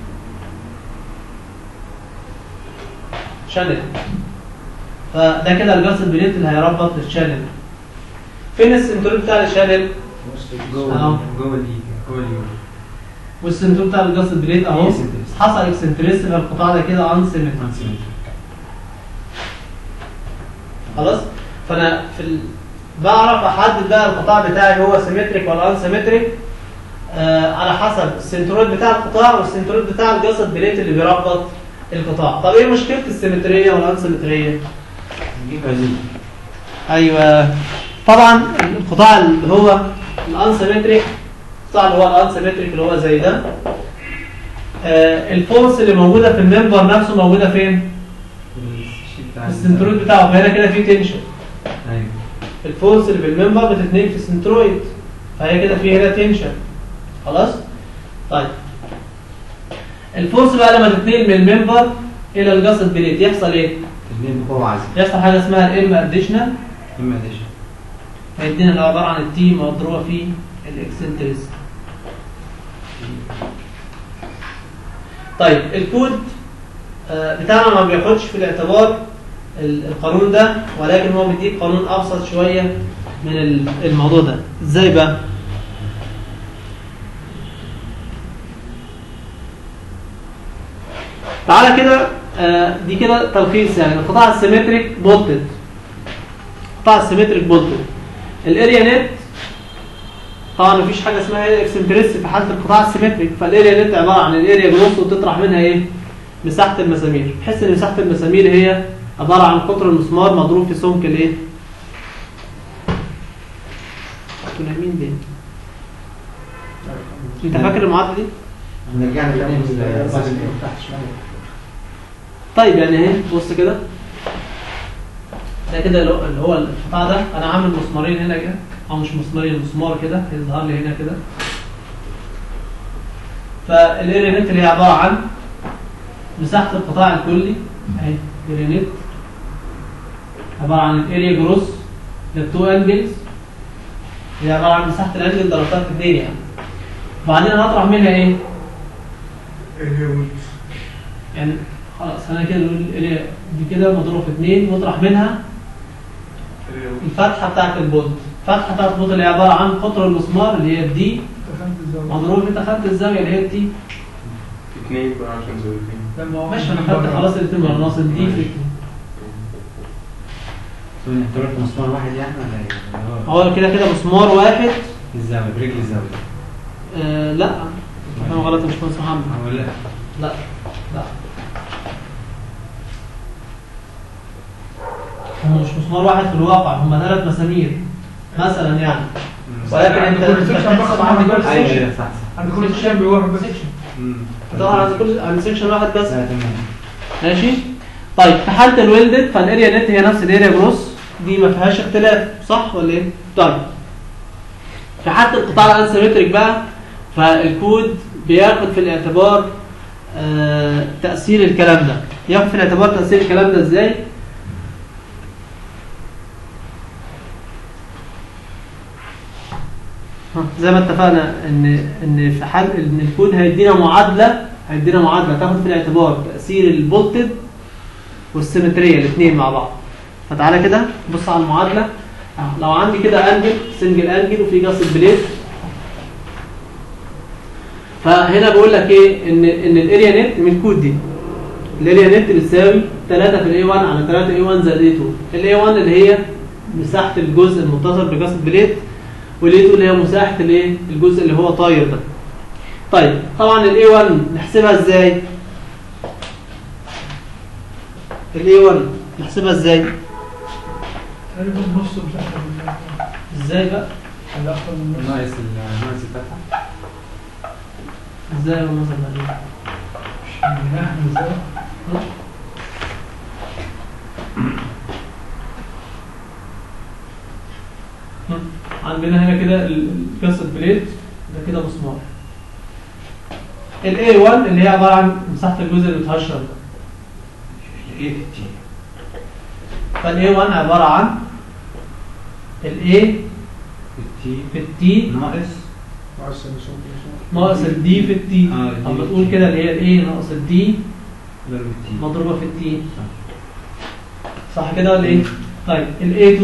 شانل فده كده الجاز البليت اللي هيربط الشانل فين السنترويد بتاع الشانل؟ جوه أهو. جوه دي جوه اليوم والسنترويد بتاع الجاز البليت اهو Eccentricity. حصل اكسنتريس في القطاع ده كده ان سيمتري خلاص فانا في ال... بعرف احدد بقى القطاع بتاعي هو سيمتريك ولا ان سيمتريك آه على حسب السنترويد بتاع القطاع والسنترويد بتاع الجسد بليت اللي بيربط القطاع طب ايه مشكله السيمتريه والان سيمتريه نجيب هذه ايوه طبعا القطاع اللي هو الان سيمتريك القطاع اللي هو الان سيمتريك اللي هو زي ده آه الفورس اللي موجوده في الممبر نفسه موجوده فين الشيء بتاع السنترويد بتاعه فهنا كده في تنشن ايوه الفورس اللي بالممبر بتتنقل في السنترويد فهي كده في هنا تنشن خلاص طيب الفورس بقى لما تتنقل من الممبر الى الجسد بليت يحصل ايه اثنين بقوة عزم يحصل حاجه اسمها الام اديشنال اما ديش هيدينا اللي هو عباره عن التي مضروبه في الاكسنتريس طيب الكود آه، بتاعنا ما بياخدش في الاعتبار ال- القانون ده ولكن هو بيديك قانون ابسط شويه من ال- الموضوع ده ازاي بقى تعالى كده آه، دي كده تلخيص يعني القطاع السيمتريك بولتد القطاع السيمتريك بولتد الاريا نت طبعا مفيش حاجه اسمها اكسنتريس في حاله القطاع السيمتريك فالاريا نت عباره عن الاريا جروس وتطرح منها ايه مساحه المسامير بحيث ان مساحه المسامير هي عباره عن قطر المسمار مضروب في سمك الايه انتوا نايمين ليه انت فاكر المعادله دي رجعنا تاني لل- تحت شويه طيب يعني اهي بص كده ده كده اللي هو- اللي هو القطاع ده انا عامل مسمارين هنا كده او مش مسمارين مسمار كده يظهر لي هنا كده فالاريا نت اللي هي عباره عن مساحه القطاع الكلي اهي اريا نت عباره عن الاريا جروس للتو انجلز هي عباره عن مساحه الانجل ضربتها في اثنين يعني وبعدين هطرح منها ايه؟ يعني خلاص انا كده نقول الاريا دي كده مضروبه في اثنين واطرح منها الفتحه بتاعت البولت الفتحه بتاعت البولت اللي هي عباره عن قطر المسمار اللي هي الدي دخلت الزاوية مضروب في تخانه الزاويه اللي هي الدي اثنين بقى عشان زاويتين لما هو ماشي انا خدت خلاص الاثنين بالناص دي في اتنين. سوري انت رحت مسمار واحد يعني ولا ايه؟ ولا هو هو كده كده مسمار واحد الزاوية برجل الزاوية آه لا فاهم غلط مش مهندس محمد هو لا لا لا هم مش مسمار واحد في الواقع هم ثلاث مسامير مثلا يعني ولكن انت عند كل سكشن بس عند كل ايوه سكشن ايوه صح صح عند كل سكشن بيوقف بس مم. طبعا عند كل عند سيكشن واحد بس لا تمام ماشي طيب في حاله الويلدد فالاريا نت هي نفس الاريا جروس دي ما فيهاش اختلاف صح ولا ايه طيب في حاله القطاع الانسيمتريك بقى فالكود بياخد في الاعتبار آه تاثير الكلام ده ياخد في الاعتبار تاثير الكلام ده ازاي ها، زي ما اتفقنا ان ان في حال ان الكود هيدينا معادله هيدينا معادله تاخد في الاعتبار تاثير البولتد والسيمتريه الاثنين مع بعض فتعالى كده بص على المعادله أهو، لو عندي كده انجل سنجل انجل وفي جاس بليت فهنا بقول لك ايه ان ان الاريا نت من الكود دي الاريا نت بتساوي 3 في الاي 1 على 3 اي 1 زائد اي 2 الاي 1 اللي هي مساحه الجزء المتصل بجاس بليت والاي 2 اللي هي مساحه الايه الجزء اللي هو طاير ده طيب طبعا الاي 1 نحسبها ازاي الاي 1 نحسبها ازاي تقريبا نص مش اكتر من كده. ازاي بقى ولا اكتر من نص ناقص ال- ناقص الفتحة ازاي هو مثلا مش من ناحية ازاي عندنا هنا كده ال- قصة بليد ده كده مسمار ال A1 اللي هي عبارة عن مساحة الجزء اللي بتهشر ده ايه في التي فال A1 عبارة عن ال A في التي في ال T ناقص ناقص السوق ناقص ال D في ال T آه، ال D طب في بتقول T. كده اللي هي ال A ناقص ال D ضرب التي مضروبة في ال T صح كده ولا ايه؟ طيب ال A2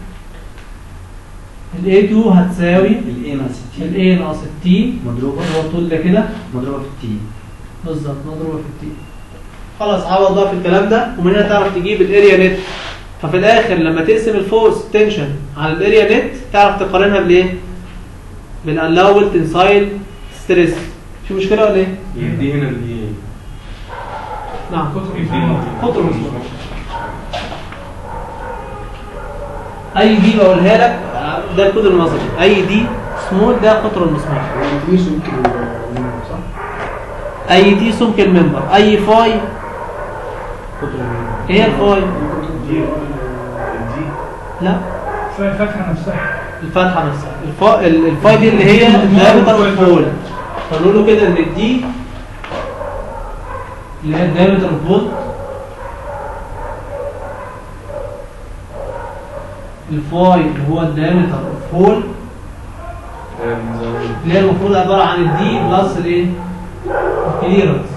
ال A2 هتساوي الايه ناقص ال التي A ناقص ال T مضروبة هو الطول ده كده مضروبة في التي بالظبط مضروبه في التي خلاص عوض بقى في الكلام ده ومن هنا تعرف تجيب الاريا نت ففي الاخر لما تقسم الفورس تنشن على الاريا نت تعرف تقارنها بالايه؟ بالالاول تنسايل ستريس في مشكله ولا ايه؟ دي هنا اللي نعم قطر يدينا قطر المسمار اي دي بقولها لك ده الكود النظري اي دي سمول ده قطر المسمار دي سمك المنبر صح؟ اي دي سمك المنبر اي فاي قطر المنبر. ايه هي الفاي؟ دي لا الفتحة نفسها الفتحه نفسها الفا... ال- الفاي دي اللي هي الدايمتر الفول فنقول له كده ان الدي اللي هي الدايمتر الفول الفاي اللي هو الدايمتر الفول اللي هي المفروض عباره عن الدي بلس الايه؟ الكليرنس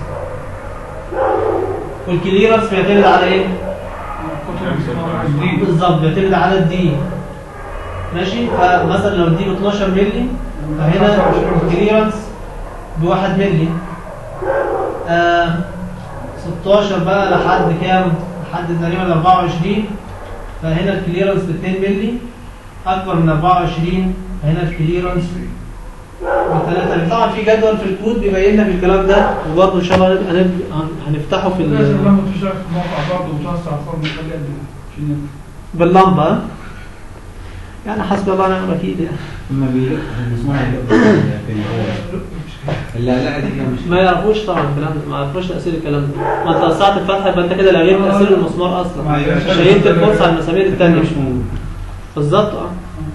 والكليرنس بيعتمد على ايه؟ قطر المسمار جديد بالظبط بيعتمد على الدي ماشي فمثلا لو الدي ب 12 مللي فهنا الكليرنس بواحد مللي آه 16 بقى لحد كام؟ لحد تقريبا 24 فهنا الكليرنس ب 2 مللي اكبر من 24 فهنا الكليرنس ب 3 مللي طبعا في جدول في الكود بيبين لك الكلام ده وبرضه ان شاء الله هنب- هن- هنفتحه في ال- لازم لما تشتغل في موقع برضه وتوسع الفرن تخليها قد ايه عشان ينفع. باللمبه ها؟ يعني حسب الله ونعم الوكيل يعني لما بيلق المسمار هيلق في ال- لا لا دي كده مش ما يعرفوش طبعا الكلام ده ما يعرفوش تاثير الكلام ده ما انت وسعت الفتحه يبقى انت كده لغيت تاثير المسمار اصلا أيوة. شيلت الفرصه على المسامير الثانيه مش موجود بالظبط اه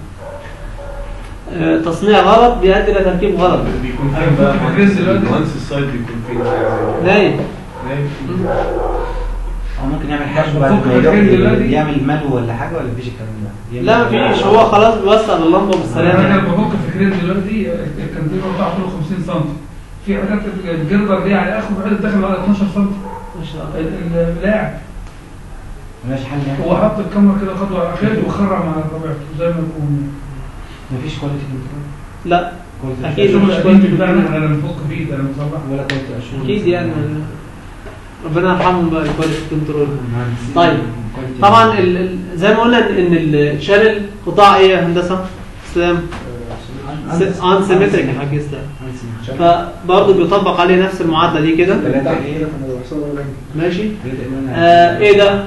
آه، تصنيع غلط بيؤدي الى تركيب غلط بيكون أنا فين بقى كنت في الجريز دلوقتي. وانس السايد بيكون فين حاجه زي كده نايم نايم. او ممكن يعمل حاجه بفكر بعد ما فين يلق دلوقتي؟ يعمل ملو ولا حاجه ولا مفيش الكلام ده لا مفيش هو خلاص بيوسع اللمبه انا بالسلامه بفكر في كريم دلوقتي الكانتينر بتاعه طوله 50 سم في حاجات الجردر دي على اخره في حته داخل على 12 سم ما شاء الله اللاعب ملهاش حل يعني هو حط الكاميرا كده خطوه اخير وخرم على طبيعته زي ما يكون مفيش كواليتي كنترول لا كواليتي أكيد. الشغل مش القديم كويس. بتاعنا احنا بنفك فيه ده انا مصلح ولا كواليتي اشهر اكيد يعني ربنا يرحمهم بقى الكواليتي كنترول مهندسين طيب. كواليتي. طبعا ال- ال- زي ما قلنا ان الشانل قطاع ايه يا هندسه اسلام ان سيمتريك يا حاج اسلام مهندسين. فبرضه بيطبق عليه نفس المعادله دي كده ثلاثة ايه كانوا بيحصلوا ولا ماشي ثلاثة ايه آه ايه ده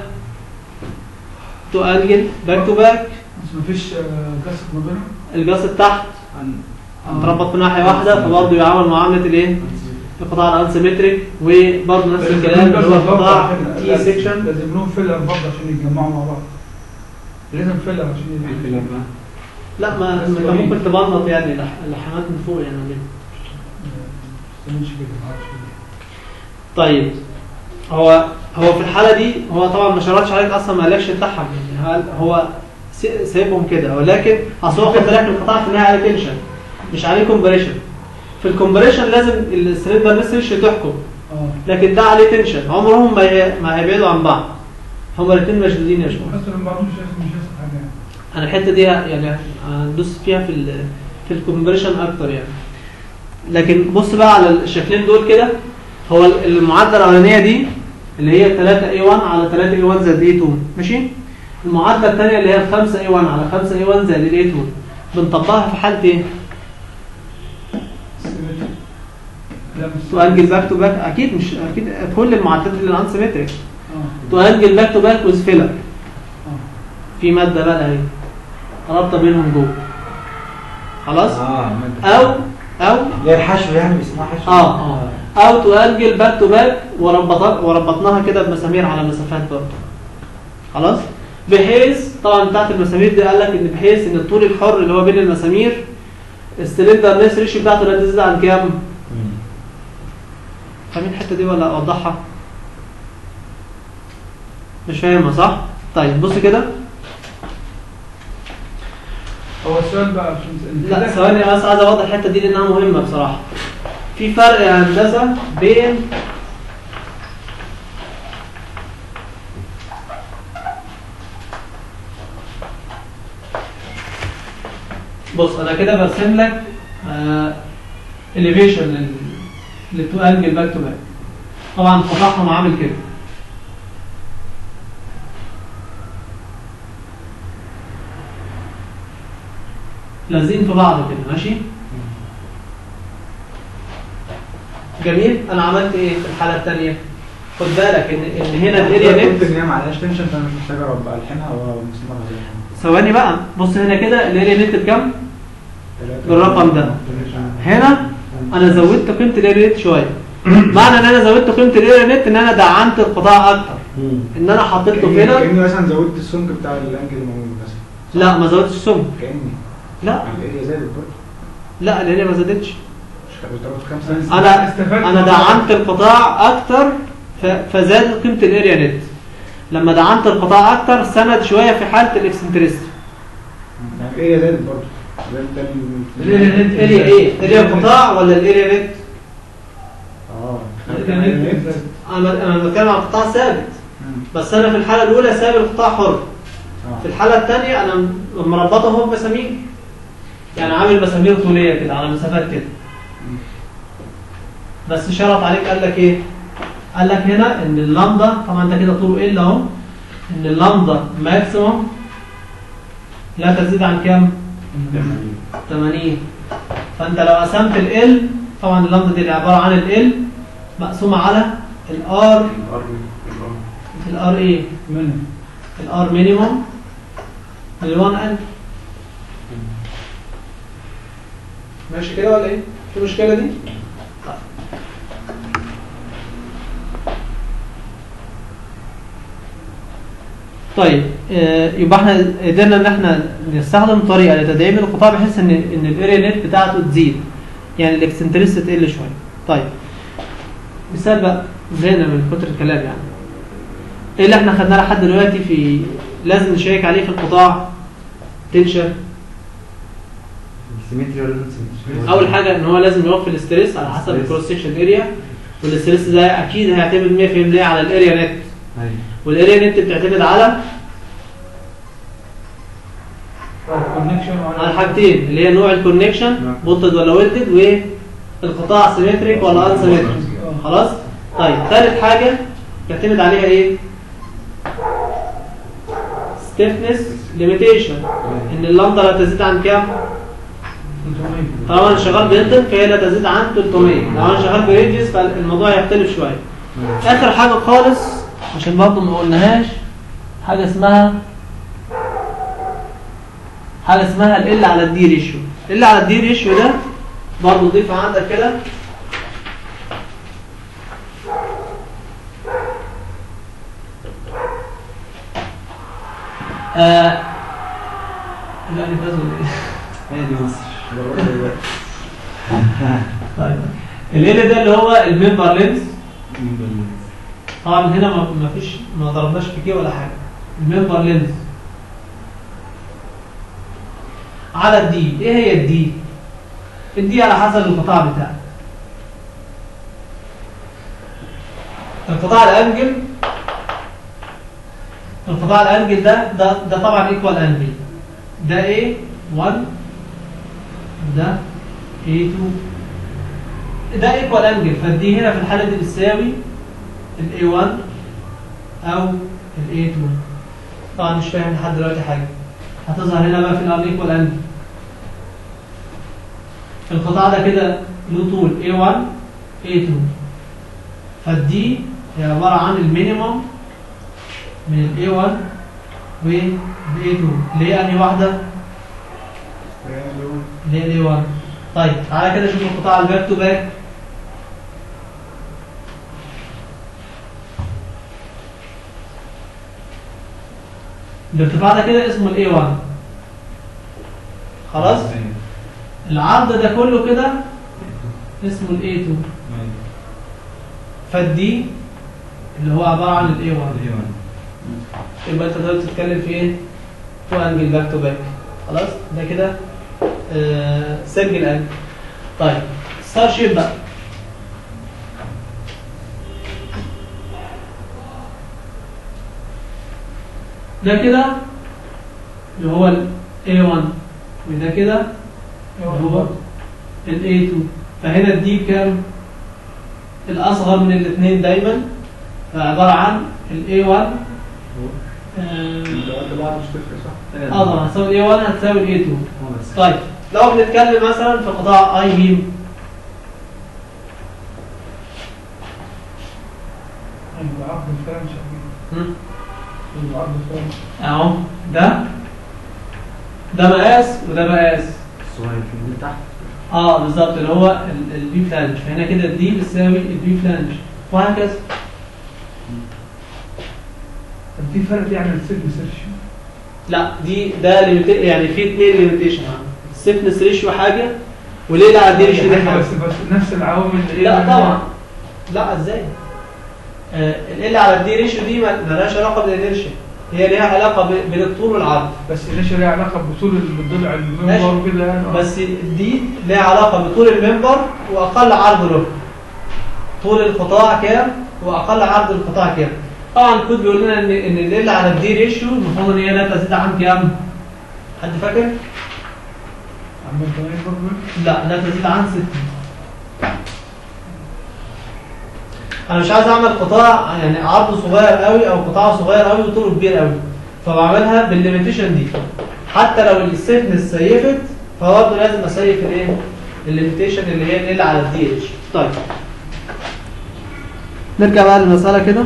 تو انجل باك تو باك بس مفيش آه، كسر ما بينهم الجاس تحت متربط في ناحيه واحده فبرضه يعامل معامله الايه القطاع الانسيمتريك وبرضه نفس الكلام اللي هو القطاع تي سيكشن لازم لهم فيلر برضه عشان يتجمعوا مع بعض لازم فيلر عشان في يتجمعوا الفيلم بقى لا ما ما انت ممكن تبنط يعني لح- اللحامات من فوق يعني ولا إيه؟ مش كده ما اعرفش كده. طيب هو هو في الحاله دي هو طبعا ما شرطش عليك اصلا ما قالكش تتحم يعني هل- هو سي- سايبهم كده ولكن اصل هو خد بالك من القطاع في النهايه عليه تنشن مش عليه كومبريشن في الكومبريشن لازم السلندر ميسج تحكم اه لكن ده عليه تنشن عمرهم ما ي- ما هيبعدوا عن بعض هما الاثنين مشدودين يا شباب حتى لما بعضهم مش هيحصل مش هيحصل حاجه يعني انا الحته دي يعني هندوس فيها في ال في الكومبريشن اكتر يعني لكن بص بقى على الشكلين دول كده هو المعادله الاولانيه دي اللي هي 3 A1 على 3 A1 زائد A2 ماشي المعادله الثانيه اللي هي 5 A1 على 5 A1 زائد A2 بنطبقها في حاله ايه؟ لا مش تو انجل باك تو باك اكيد مش اكيد كل المعادلات اللي انسيمتريك اه تو انجل باك تو باك ويز فيلر اه في ماده بقى اهي رابطه بينهم جوه خلاص اه او او اللي هي الحشو يعني بيسموها حشو اه اه او تو انجل باك تو باك وربط وربطناها كده بمسامير على مسافات برضه خلاص بحيث طبعا بتاعت المسامير دي قال لك ان بحيث ان الطول الحر اللي هو بين المسامير السلندر نس ريشيو بتاعته لا تزيد عن كام؟ فاهمين الحته دي ولا اوضحها؟ مش فاهمها صح؟ طيب بص كده هو السؤال بقى عشان لا ثواني بس عايز اوضح الحته دي لانها مهمه بصراحه في فرق يا هندسه بين بص انا كده برسم لك اليفيشن للتو انجل باك تو باك طبعا قطعهم عامل كده لازقين في بعض كده ماشي جميل انا عملت ايه في الحاله الثانيه خد بالك ان ان هنا الاريا قلت نت ان هي معلهاش تنشن فانا مش محتاج ابقى الحمها ومسمارها زي ثواني بقى بص هنا كده الاريا نت بكام بالرقم ده هنا انا زودت قيمه الاريا نت شويه معنى ان انا زودت قيمه الاريا نت ان انا دعمت القطاع اكتر ان انا حطيت له كأني هنا كأني مثلا زودت السمك بتاع الانجل الموجود مثلا لا ما زودتش السمك كأني لا الاريا زادت برضه لا الاريا ما زادتش مش بتاخد كام سنه انا استفدت انا من- دعمت القطاع اكتر ف- فزاد قيمه الاريا نت لما دعمت القطاع اكتر سند شويه في حاله الاكسنتريستي يعني الاريا زادت برضه ده ده ال- الاريا نت اريا ايه اريا القطاع ولا الاريا نت اه الاريا نت زادت. انا انا بتكلم عن القطاع ثابت مم. بس انا في الحاله الاولى ساب القطاع حر اه في الحاله الثانيه انا مربطه هو بمسامير يعني عامل مسامير طوليه كده على مسافات كده بس شرط عليك قال لك ايه قال لك هنا ان اللامدا طبعا ده كده طوله ال اهو ان اللامدا ماكسيموم لا تزيد عن كام 80 فانت لو قسمت ال طبعا اللامدا دي اللي عباره عن ال مقسومه على الار الار ايه منها الار مينيموم لل1 ان ماشي كده ولا ايه؟ في مشكله دي؟ طيب. طيب آه، يبقى احنا قدرنا ان احنا نستخدم طريقه لتدعيم القطاع بحيث ان ان الاريا نت بتاعته تزيد يعني الاكسنتريست تقل شويه طيب مثال بقى زهقنا من كتر الكلام يعني ايه اللي احنا خدناه لحد دلوقتي في لازم نشيك عليه في القطاع تنشن سيمتري ولا نوت سيمتري اول حاجه ان هو لازم يوفي الاستريس على حسب الاستريس. الكروس سكشن اريا والاستريس ده اكيد هيعتمد 100% على الاريا نت ايوه والاريا نت بتعتمد على كونكشن على حاجتين اللي هي نوع الكونكشن نعم. بولتد ولا ويلتد والقطاع سيمتريك ولا ان سيمتريك خلاص طيب ثالث حاجه بيعتمد عليها ايه stiffness limitation ان اللمضه لا تزيد عن كام طالما انا شغال بيلتن فهي لا تزيد عن 300 لو انا شغال بريدجز فالموضوع يختلف شويه اخر حاجه خالص عشان برضه ما قلناهاش حاجه اسمها حاجه اسمها ال على الدي ريشيو ال على الدي ريشيو ده برضه ضيفها عندك كده آه لا دي فاز ولا ايه؟ هي دي مصر طيب ال ده اللي هو الممبر لينس طبعا هنا ما ما فيش ما ضربناش في كيه ولا حاجه الممبر لينس على الدي ايه هي الدي الدي على حسب القطاع بتاعك القطاع الانجل القطاع الانجل ده ده ده طبعا ايكوال انجل ده ايه 1 ده A2 ده ايكوال انجل فدي هنا في الحاله دي بتساوي ال A1 او ال A2 طبعا مش فاهم لحد دلوقتي حاجه هتظهر هنا بقى في الار ايكوال انجل القطاع ده كده له طول A1 A2 فالدي هي عباره عن المينيموم من ال A1 وال A2 اللي هي انهي واحده؟ اللي هي ال A1 طيب تعالى كده شوف القطاع الباك تو باك الارتفاع ده كده اسمه الاي 1 خلاص العرض ده كله كده اسمه الاي 2 فالدي اللي هو عباره عن الاي 1 يبقى انت تقدر تتكلم في ايه؟ تو انجل باك تو باك خلاص ده كده آه سنجل انجل طيب ستار شيب بقى ده كده اللي هو ال A1 وده كده اللي هو ال A2 فهنا الدي بكام؟ الأصغر من الاثنين دايما فعبارة عن ال A1 آه، قد بعض مش تفرق صح؟ اه طبعا هتساوي ال A1 هتساوي ال A2 طيب لو بنتكلم مثلا في قطاع اي بيم ايوه عرض الفرن شغال هم؟ ايوه عرض الفرن اهو ده ده مقاس وده مقاس الصغير اللي تحت اه بالظبط اللي هو البي فلانج فهنا كده الدي بتساوي البي فلانج وهكذا طب في فرق يعني السيجما سيرش لا دي ده limita- يعني في اثنين ليميتيشن السيفنس ريشيو حاجه وليه لا دي ريشيو دي حاجه بس بس نفس العوامل اللي لا هي- طبعا لا ازاي آه ال على الدي ريشيو دي ما ما لهاش علاقه بالانيرشيا هي ليها علاقه ب- بين الطول والعرض بس ليش ليها علاقه بطول الضلع ماشي. المنبر وكده يعني بس دي ليها علاقه بطول المنبر واقل عرض له طول القطاع كام واقل عرض القطاع كام طبعا الكود بيقول لنا ان ان ال على الدي ريشيو المفروض ان هي لا تزيد عن كام حد فاكر عمال تمام برضه لا لا تزيد عن 60 انا مش عايز اعمل قطاع يعني عرضه صغير قوي او قطاع صغير قوي وطوله كبير قوي فبعملها بالليميتيشن دي حتى لو السيفنس سيفت فبرضه لازم اسيف الايه الليميتيشن اللي هي ال على الدي اتش طيب نرجع بقى للمساله كده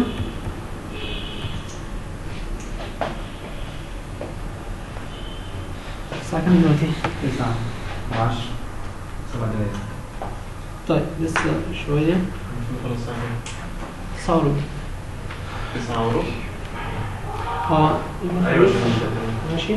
الساعه كام دلوقتي تسعة وعشرة سبع دقايق طيب لسه شويه خلاص ساعة صاروا تسعة وربع اه أيوة ماشي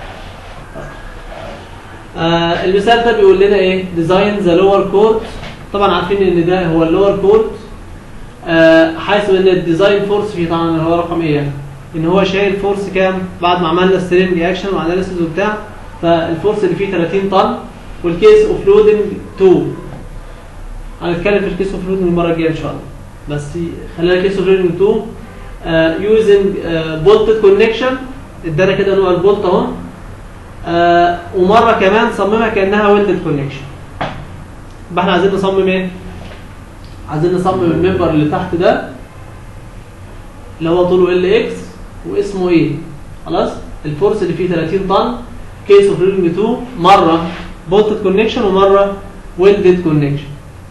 آه المثال ده بيقول لنا ايه ديزاين ذا لور كورت طبعا عارفين ان ده هو اللور كورت آه حيث ان الديزاين فورس فيه طبعا اللي هو رقم ايه يعني ان هو شايل فورس كام بعد ما عملنا سترينج اكشن واناليسيس وبتاع فالفورس اللي فيه 30 طن والكيس اوف لودنج 2 هنتكلم في الكيس اوف لودنج المره الجايه ان شاء الله بس خلينا كيس اوف لودنج 2 يوزنج بولت كونكشن ادانا كده نوع البولت اهو آه، ومره كمان صممها كانها ويلدد كونكشن يبقى احنا عايزين نصمم ايه عايزين نصمم الممبر اللي تحت ده اللي هو طوله ال اكس واسمه ايه خلاص الفورس اللي فيه 30 طن كيس اوف ريلنج 2 مره بولتد كونكشن ومره ويلدد كونكشن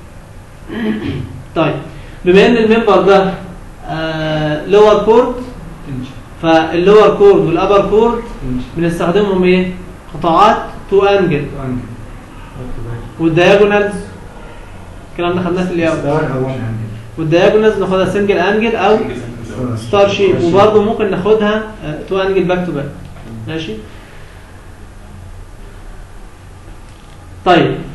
طيب بما ان الممبر ده لور كورد تمشي فاللور كورد والابر كورد تمشي بنستخدمهم ايه قطاعات تو انجل وأنجل. والدياجونالز الكلام ده خدناه في اليوم ستار أو أنجل. والدياجونالز ناخدها سنجل انجل او ستار شيب وبرضه ممكن ناخدها تو انجل باك تو باك ماشي طيب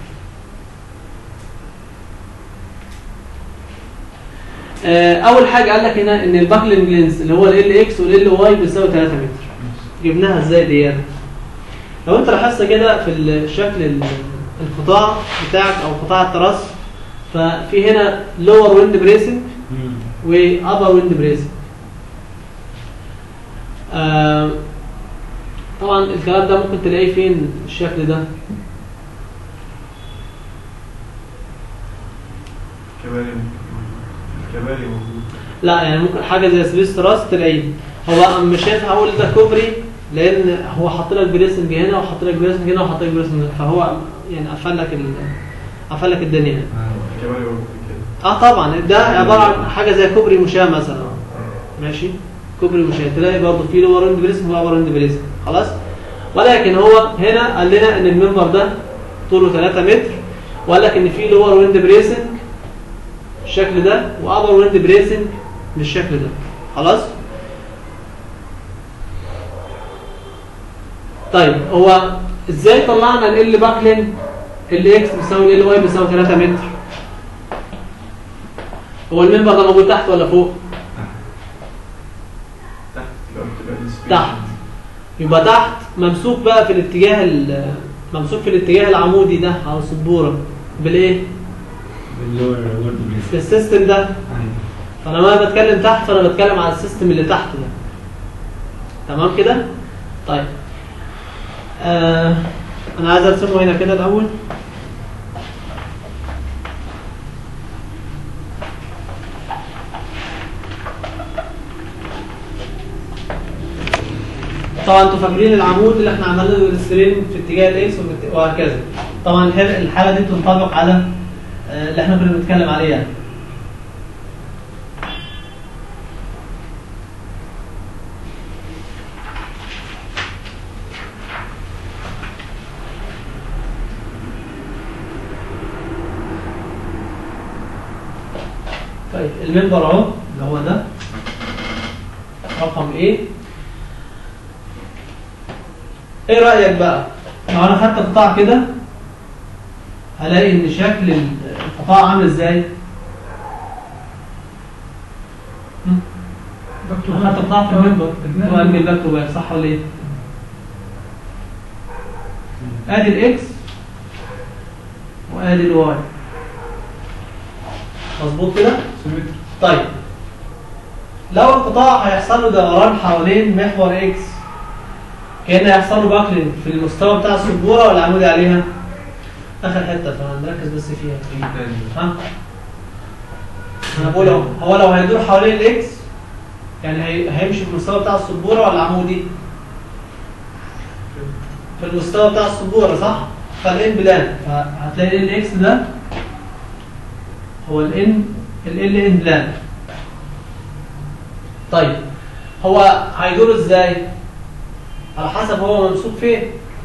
آه، اول حاجه قال لك هنا ان الباكلينج لينس اللي هو ال اكس والال واي بيساوي 3 متر جبناها ازاي دي يعني لو انت لاحظت كده في الشكل ال- القطاع بتاعك او قطاع التراس ففي هنا لور ويند بريسنج وابر ويند بريسنج آه طبعا الكلام ده ممكن تلاقيه فين الشكل ده كباري كباري موجود لا يعني ممكن حاجه زي سبيس تراس تلاقيه هو مش شايف هقول ده كوبري لان هو حاط لك بريسنج هنا وحاط لك بريسنج هنا وحاط لك بريسنج هنا فهو يعني قفل لك ال- قفل لك الدنيا يعني. آه. كباري موجود كده اه طبعا ده عباره عن حاجه زي كوبري مشاة مثلا ماشي كوبري مشاة تلاقي برضه في لور اند بريسنج وابر اند بريسنج خلاص ولكن هو هنا قال لنا ان المنبر ده طوله 3 متر وقال لك ان في لور ويند بريسنج الشكل ده وابر ويند بريسنج بالشكل ده خلاص طيب هو ازاي طلعنا ال باكلين ال اكس بيساوي ال واي بيساوي 3 متر هو المنبر ده موجود تحت ولا فوق تحت يبقى بتبقى السبيس تحت يبقى تحت ممسوك بقى في الاتجاه ال- ممسوك في الاتجاه العمودي ده على السبوره بالايه باللور وورد في السيستم ده فانا لما بتكلم تحت فانا بتكلم على السيستم اللي تحت ده تمام كده طيب آه انا عايز ارسمه هنا كده الاول طبعا انتوا فاكرين العمود اللي احنا عملنا له السترين في اتجاه الاكس وبت- وهكذا طبعا الحل- الحاله دي بتنطبق على آه، اللي احنا كنا بنتكلم عليه يعني طيب المنبر اهو اللي هو ده رقم ايه ايه رأيك بقى لو انا خدت قطاع كده هلاقي ان شكل القطاع عامل ازاي هم؟ انا خدت قطاع في المنبر وقال لي باك تو باك صح ولا ايه ادي الاكس وادي الواي مظبوط كده سيمتري طيب لو القطاع هيحصل له دوران حوالين محور اكس كان هيحصل له باكلينج في المستوى بتاع السبوره ولا عمودي عليها اخر حته فنركز بس فيها ها انا بقول اهو هو لو هيدور حوالين الاكس يعني هي- هيمشي في المستوى بتاع السبوره ولا عمودي في المستوى بتاع السبوره صح فالان بلان فهتلاقي ال اكس ده هو الان ال ان بلان طيب هو هيدور ازاي على حسب هو ممسوك فين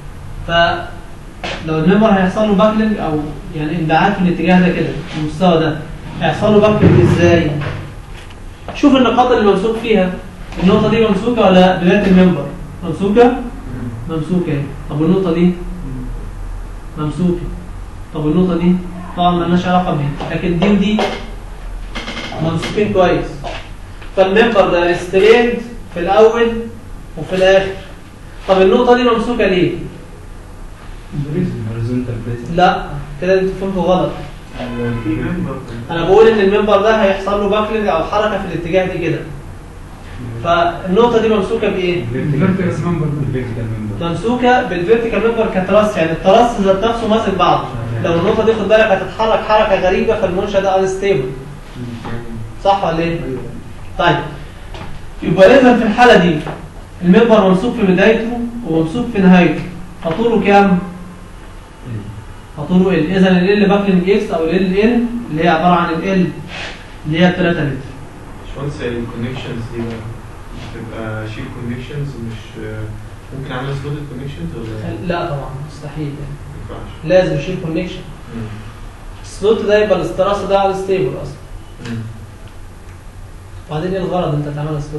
فلو الممبر هيحصل له باكلينج او يعني انبعاث في الاتجاه ده كده في المستوى ده هيحصل له باكلينج ازاي شوف النقاط اللي ممسوك فيها النقطه دي ممسوكه ولا بدايه الممبر ممسوكه ممسوكه اهي. طب والنقطه دي ممسوكه طب والنقطه دي طبعا مالناش علاقه بيها لكن دي ودي ممسوكين كويس فالممبر ده ريستريند في الاول وفي الاخر طب النقطه دي ممسوكه ليه هوريزونتال بليت لا كده انتوا فهمتوا غلط في ممبر انا بقول ان الممبر ده هيحصل له باكلينج او حركه في الاتجاه دي كده فالنقطه دي ممسوكه بايه Vertical member. الفيرتيكال ممبر ممسوكه بالفيرتيكال ممبر كتراس يعني التراس ذات نفسه ماسك بعض لو النقطه دي خد بالك هتتحرك حركه غريبه فالمنشا ده انستيبل صح ولا ايه طيب يبقى لازم في الحاله دي الممبر ممسوك في بدايته وممسوك في نهايته فطوله كام فطوله ال اذا ال ال باكلينج اكس او ال ال ان اللي هي عباره عن ال ال اللي هي 3 متر مش وانس الكونكشنز دي بقى بتبقى شير كونكشنز مش ممكن اعمل سلوتد كونكشنز ولا ما لا طبعا مستحيل يعني ينفعش؟ لازم يشيل كونكشن مم. السلوت ده يبقى الاستراس ده على ستيبل اصلا مم. وبعدين ايه الغرض انت تعملها سلوت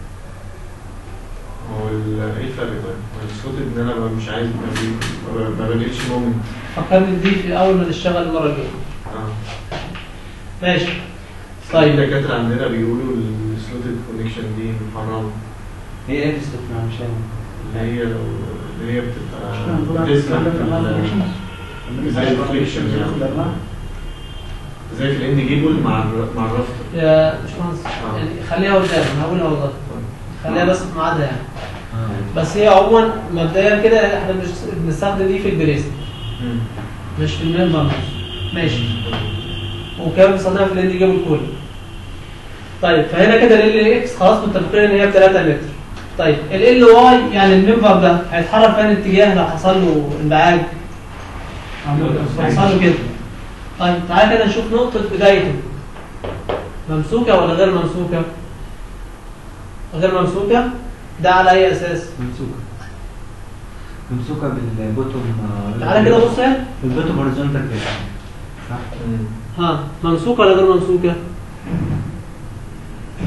هو ال- ايه الفرق طيب؟ هو السلوتد ان انا مش عايز ما بي- ما ب- ما بلاقيش مومنت فكرني دي في اول ما نشتغل المره الجايه اه ماشي طيب طيب الدكاتره عندنا بيقولوا السلوتد كونكشن دي محرمه هي ايه في السفن مش فاهم اللي هي لو اللي هي بتبقى زي بتسمع في ال- زي الفليكشن يعني. زي في الاند جيبل مع الر- مع الرافتر يا باشمهندس آه. يعني خليها قدام انا هقولها والله خليها بس في ميعادها يعني اه بس هي عموما مبدئيا كده احنا مش بنستخدم دي في البريست مم. مش في المنبر نفسه ماشي وكمان بنستخدمها في الاند جيبل كله طيب فهنا كده ال ال اكس خلاص متفقين ان هي ب 3 متر طيب ال ال واي يعني المنبر ده هيتحرك في أنهي اتجاه لو حصل له انبعاج هيحصل له كده طيب تعالى كده نشوف نقطة بدايته ممسوكة ولا غير ممسوكة؟ غير ممسوكة ده على أي أساس؟ ممسوكه ممسوكه بالبوتوم آه، تعالى كده بص هنا بالبوتوم هوريزونتال بليت صح مم. ها ممسوكة ولا غير ممسوكة؟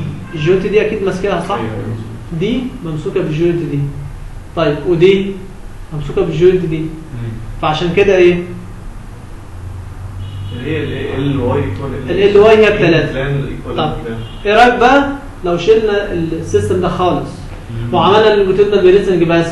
الجوينت دي أكيد ماسكاها صح؟ أيوة. دي ممسوكة بالجوينت دي طيب ودي ممسوكه بالجوينت دي فعشان كده ايه اللي هي ال واي ال LY هي بتلاتة. طب. ايه رايك بقى لو شلنا السيستم ده خالص وعملنا اللونجيتودنال بيريسنج بس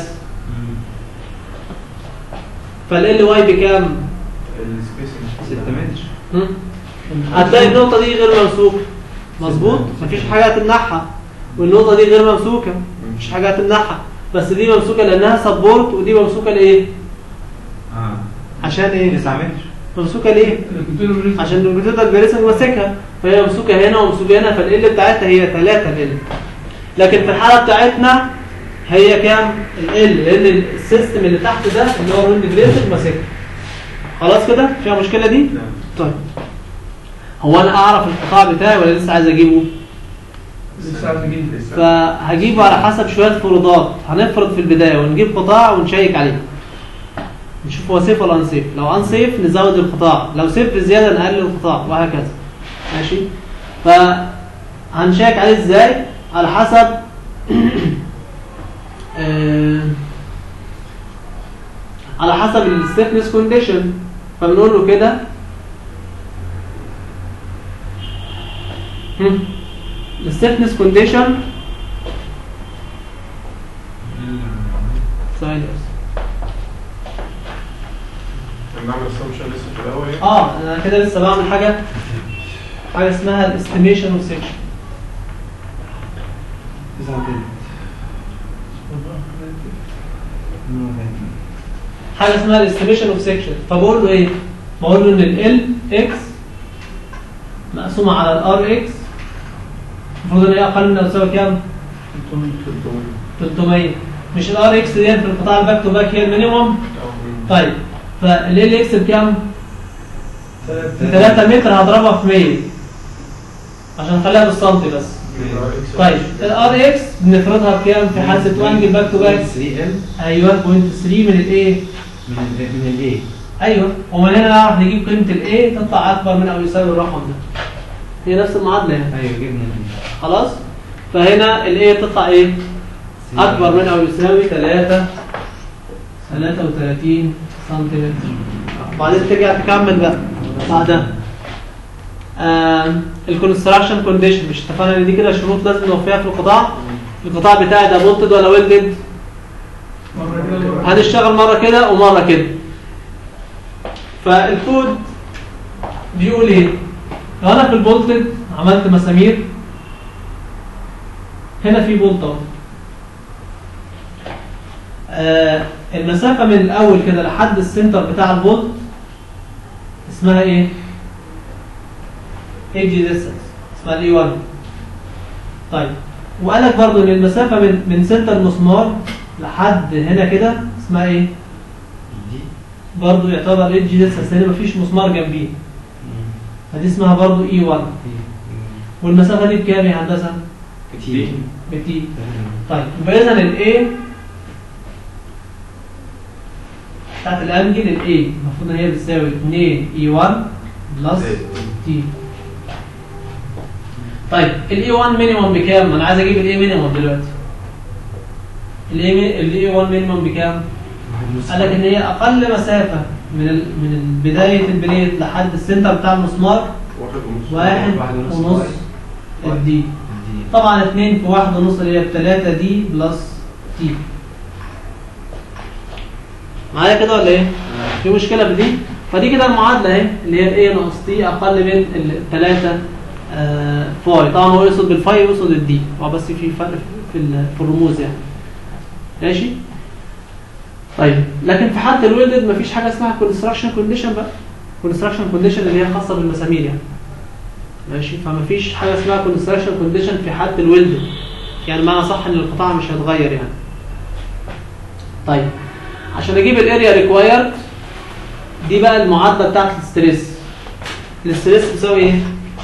فال واي بكام؟ السبيسنج 6 متر هم؟ هتلاقي النقطة دي غير ممسوكة مظبوط؟ مفيش حاجة هتمنعها والنقطة دي غير ممسوكة مفيش حاجة هتمنعها بس دي ممسوكة لأنها سبورت ودي ممسوكة لإيه؟ اه عشان إيه؟ 9 متر ممسوكة ليه؟ الكمبيوتر ريسك. عشان اللونجيتودنال بيريسنج ماسكها فهي ممسوكة هنا وممسوكة هنا فال بتاعتها هي 3 ال لكن في الحالة بتاعتنا هي كام؟ ال لأن السيستم اللي تحت ده اللي هو الويند بيريسنج ماسكها خلاص كده؟ فيها مشكلة دي؟ نعم طيب هو انا اعرف القطاع بتاعي ولا لسه عايز اجيبه لسه عايز اجيب فهجيبه على حسب شويه فروضات هنفرض في البدايه ونجيب قطاع ونشيك عليه نشوف هو سيف ولا انسيف لو انسيف نزود القطاع لو سيف بزياده نقلل القطاع وهكذا ماشي فهنشيك عليه ازاي على حسب آه، على حسب الستيفنس كونديشن فبنقول له كده الستيفنس كونديشن ثواني بس نعمل assumption لسه في الأول يعني. اه انا كده لسه بعمل حاجه حاجه اسمها الاستيميشن اوف سيكشن 9 متر حاجه اسمها الاستيميشن اوف سيكشن فبقول له ايه بقول له ان ال اكس مقسومه على الار اكس المفروض ان هي اقل من او تساوي كام 300 مش الار اكس دي في القطاع الباك تو باك هي المينيموم طيب فال اكس بكام 3 متر هضربها في 100 عشان نخليها بالسنتي بس طيب الار اكس بنفرضها بكام في حاسه انجل باك تو باك 3 ال ايوه بوينت 3 من الايه من ال من الايه ايوه ومن هنا نعرف نجيب قيمه الايه تطلع اكبر من او يساوي الرقم ده هي نفس المعادله يعني ايوه جبنا ال خلاص فهنا الايه تطلع ايه اكبر من او يساوي 3 33 سنتيمتر وبعدين ترجع تكمل بقى بعدها الكونستراكشن كونديشن مش اتفقنا ان دي كده شروط لازم نوفيها في القطاع القطاع بتاعي ده بولتد ولا ويلدد مرة كده مرة هنشتغل مرة كده ومرة كده فالكود بيقول ايه لو انا في البولتد عملت مسامير هنا في بولت اهو آه المسافة من الاول كده لحد السنتر بتاع البولت اسمها ايه ايدج ديستنس اسمها الاي 1 طيب وقال لك برضه ان المسافة من من سنتر مسمار لحد هنا كده اسمها ايه دي برضه يعتبر ايدج ديستنس لان مفيش مسمار جنبيه فدي اسمها برضه اي 1 والمسافة دي بكام يا هندسة؟ كتير بتي طيب يبقى اذا الاي بتاعت الانجل الاي المفروض ان هي بتساوي 2 اي 1 بلس تي طيب الاي 1 مينيمم بكام؟ انا عايز اجيب الاي مينيمم دلوقتي الاي الاي 1 مينيمم بكام؟ قال لك ان هي اقل مسافه من ال... من بدايه البليت لحد السنتر بتاع المسمار واحد ونص واحد واحد ونص. ونص الدي طبعا 2 في واحد ونص اللي هي ب 3 دي بلس تي معايا كده ولا ايه؟ في مشكله في دي؟ فدي كده المعادله اهي اللي هي الاي ناقص تي اقل من الثلاثه آه فاي طبعا هو يقصد بالفاي يقصد الدي هو بس في فرق في ال- في الرموز يعني ماشي؟ طيب لكن في حاله الويلدد مفيش حاجه اسمها كونستراكشن كونديشن بقى كونستراكشن كونديشن اللي هي خاصه بالمسامير يعني ماشي فمفيش حاجه اسمها كونستراكشن كونديشن في حاله الويلدد يعني معنى صح ان القطاع مش هيتغير يعني طيب عشان اجيب الاريا ريكوايرد دي بقى المعادله بتاعت الستريس الستريس بتساوي ايه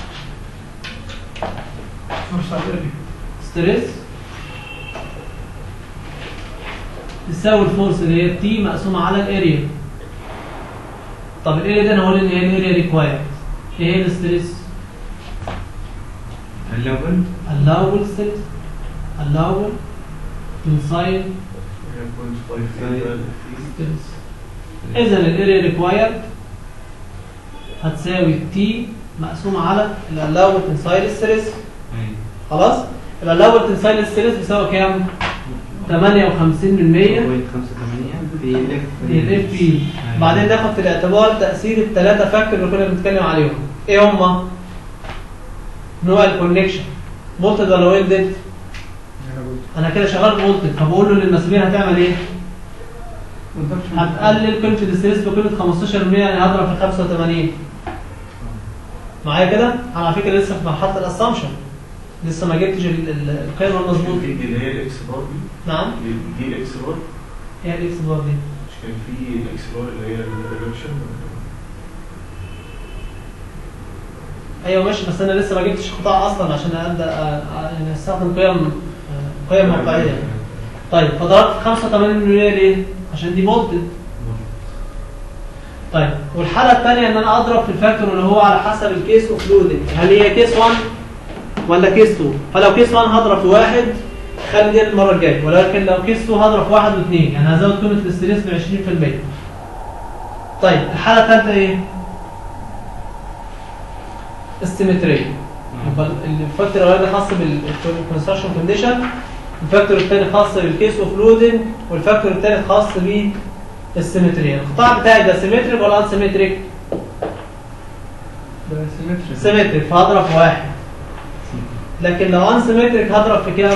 فرصة على الأرض. ستريس تساوي الفورس اللي هي تي مقسومه على الاريا طب الاريا دي انا هقول ان هي الاريا ريكوايرد ايه هي الستريس الليفل allowable stress allowable تنسايل Yeah, 0.5 اذا الاريا ريكوايرد هتساوي تي مقسوم على الالاو تنسايل ستريس أيوة. خلاص الالاو تنسايل ستريس بيساوي كام 58% 0.85 في الاف في الاف بي بعدين ناخد في الاعتبار تاثير الثلاثه فاكتور اللي كنا بنتكلم عليهم ايه هما نوع الكونكشن فولتد ولا ويلدد هنا قلت انا كده شغال فولتد فبقول له للمسؤولين هتعمل ايه هتقلل قيمه الاستريس بقيمه 15% يعني هضرب في 85 معايا كده انا على فكره لسه في مرحله الاسامبشن لسه ما جبتش ال- ال- القيمه المظبوطه دي اللي هي الاكس بار دي نعم دي الاكس بار هي الاكس بار دي مش كان في الاكس بار اللي هي الريدكشن ايوه ماشي بس انا لسه ما جبتش قطاع اصلا عشان ابدا أ- أ- يعني استخدم قيم آه، قيم واقعيه طيب فضربت 85 ليه؟ عشان دي فولتد طيب والحاله الثانيه ان انا اضرب في الفاكتور اللي هو على حسب الكيس اوف لودنج هل هي كيس 1 ولا كيس 2 فلو كيس 1 هضرب في واحد خلي دي المره الجايه ولكن لو كيس 2 هضرب في واحد واثنين يعني هزود قيمه الاستريس ب 20% طيب الحاله الثالثه ايه؟ استيمتريه يبقى الفاكتور الاولاني خاص بالكونستراكشن كونديشن الفاكتور الثاني خاص بالكيس اوف لودنج والفاكتور الثالث خاص بالسيمتري القطاع بتاعي ده سيمتريك ولا ان سيمتريك؟ ده سيمتري سيمتريك فهضرب في واحد لكن لو ان سيمتريك هضرب في كام؟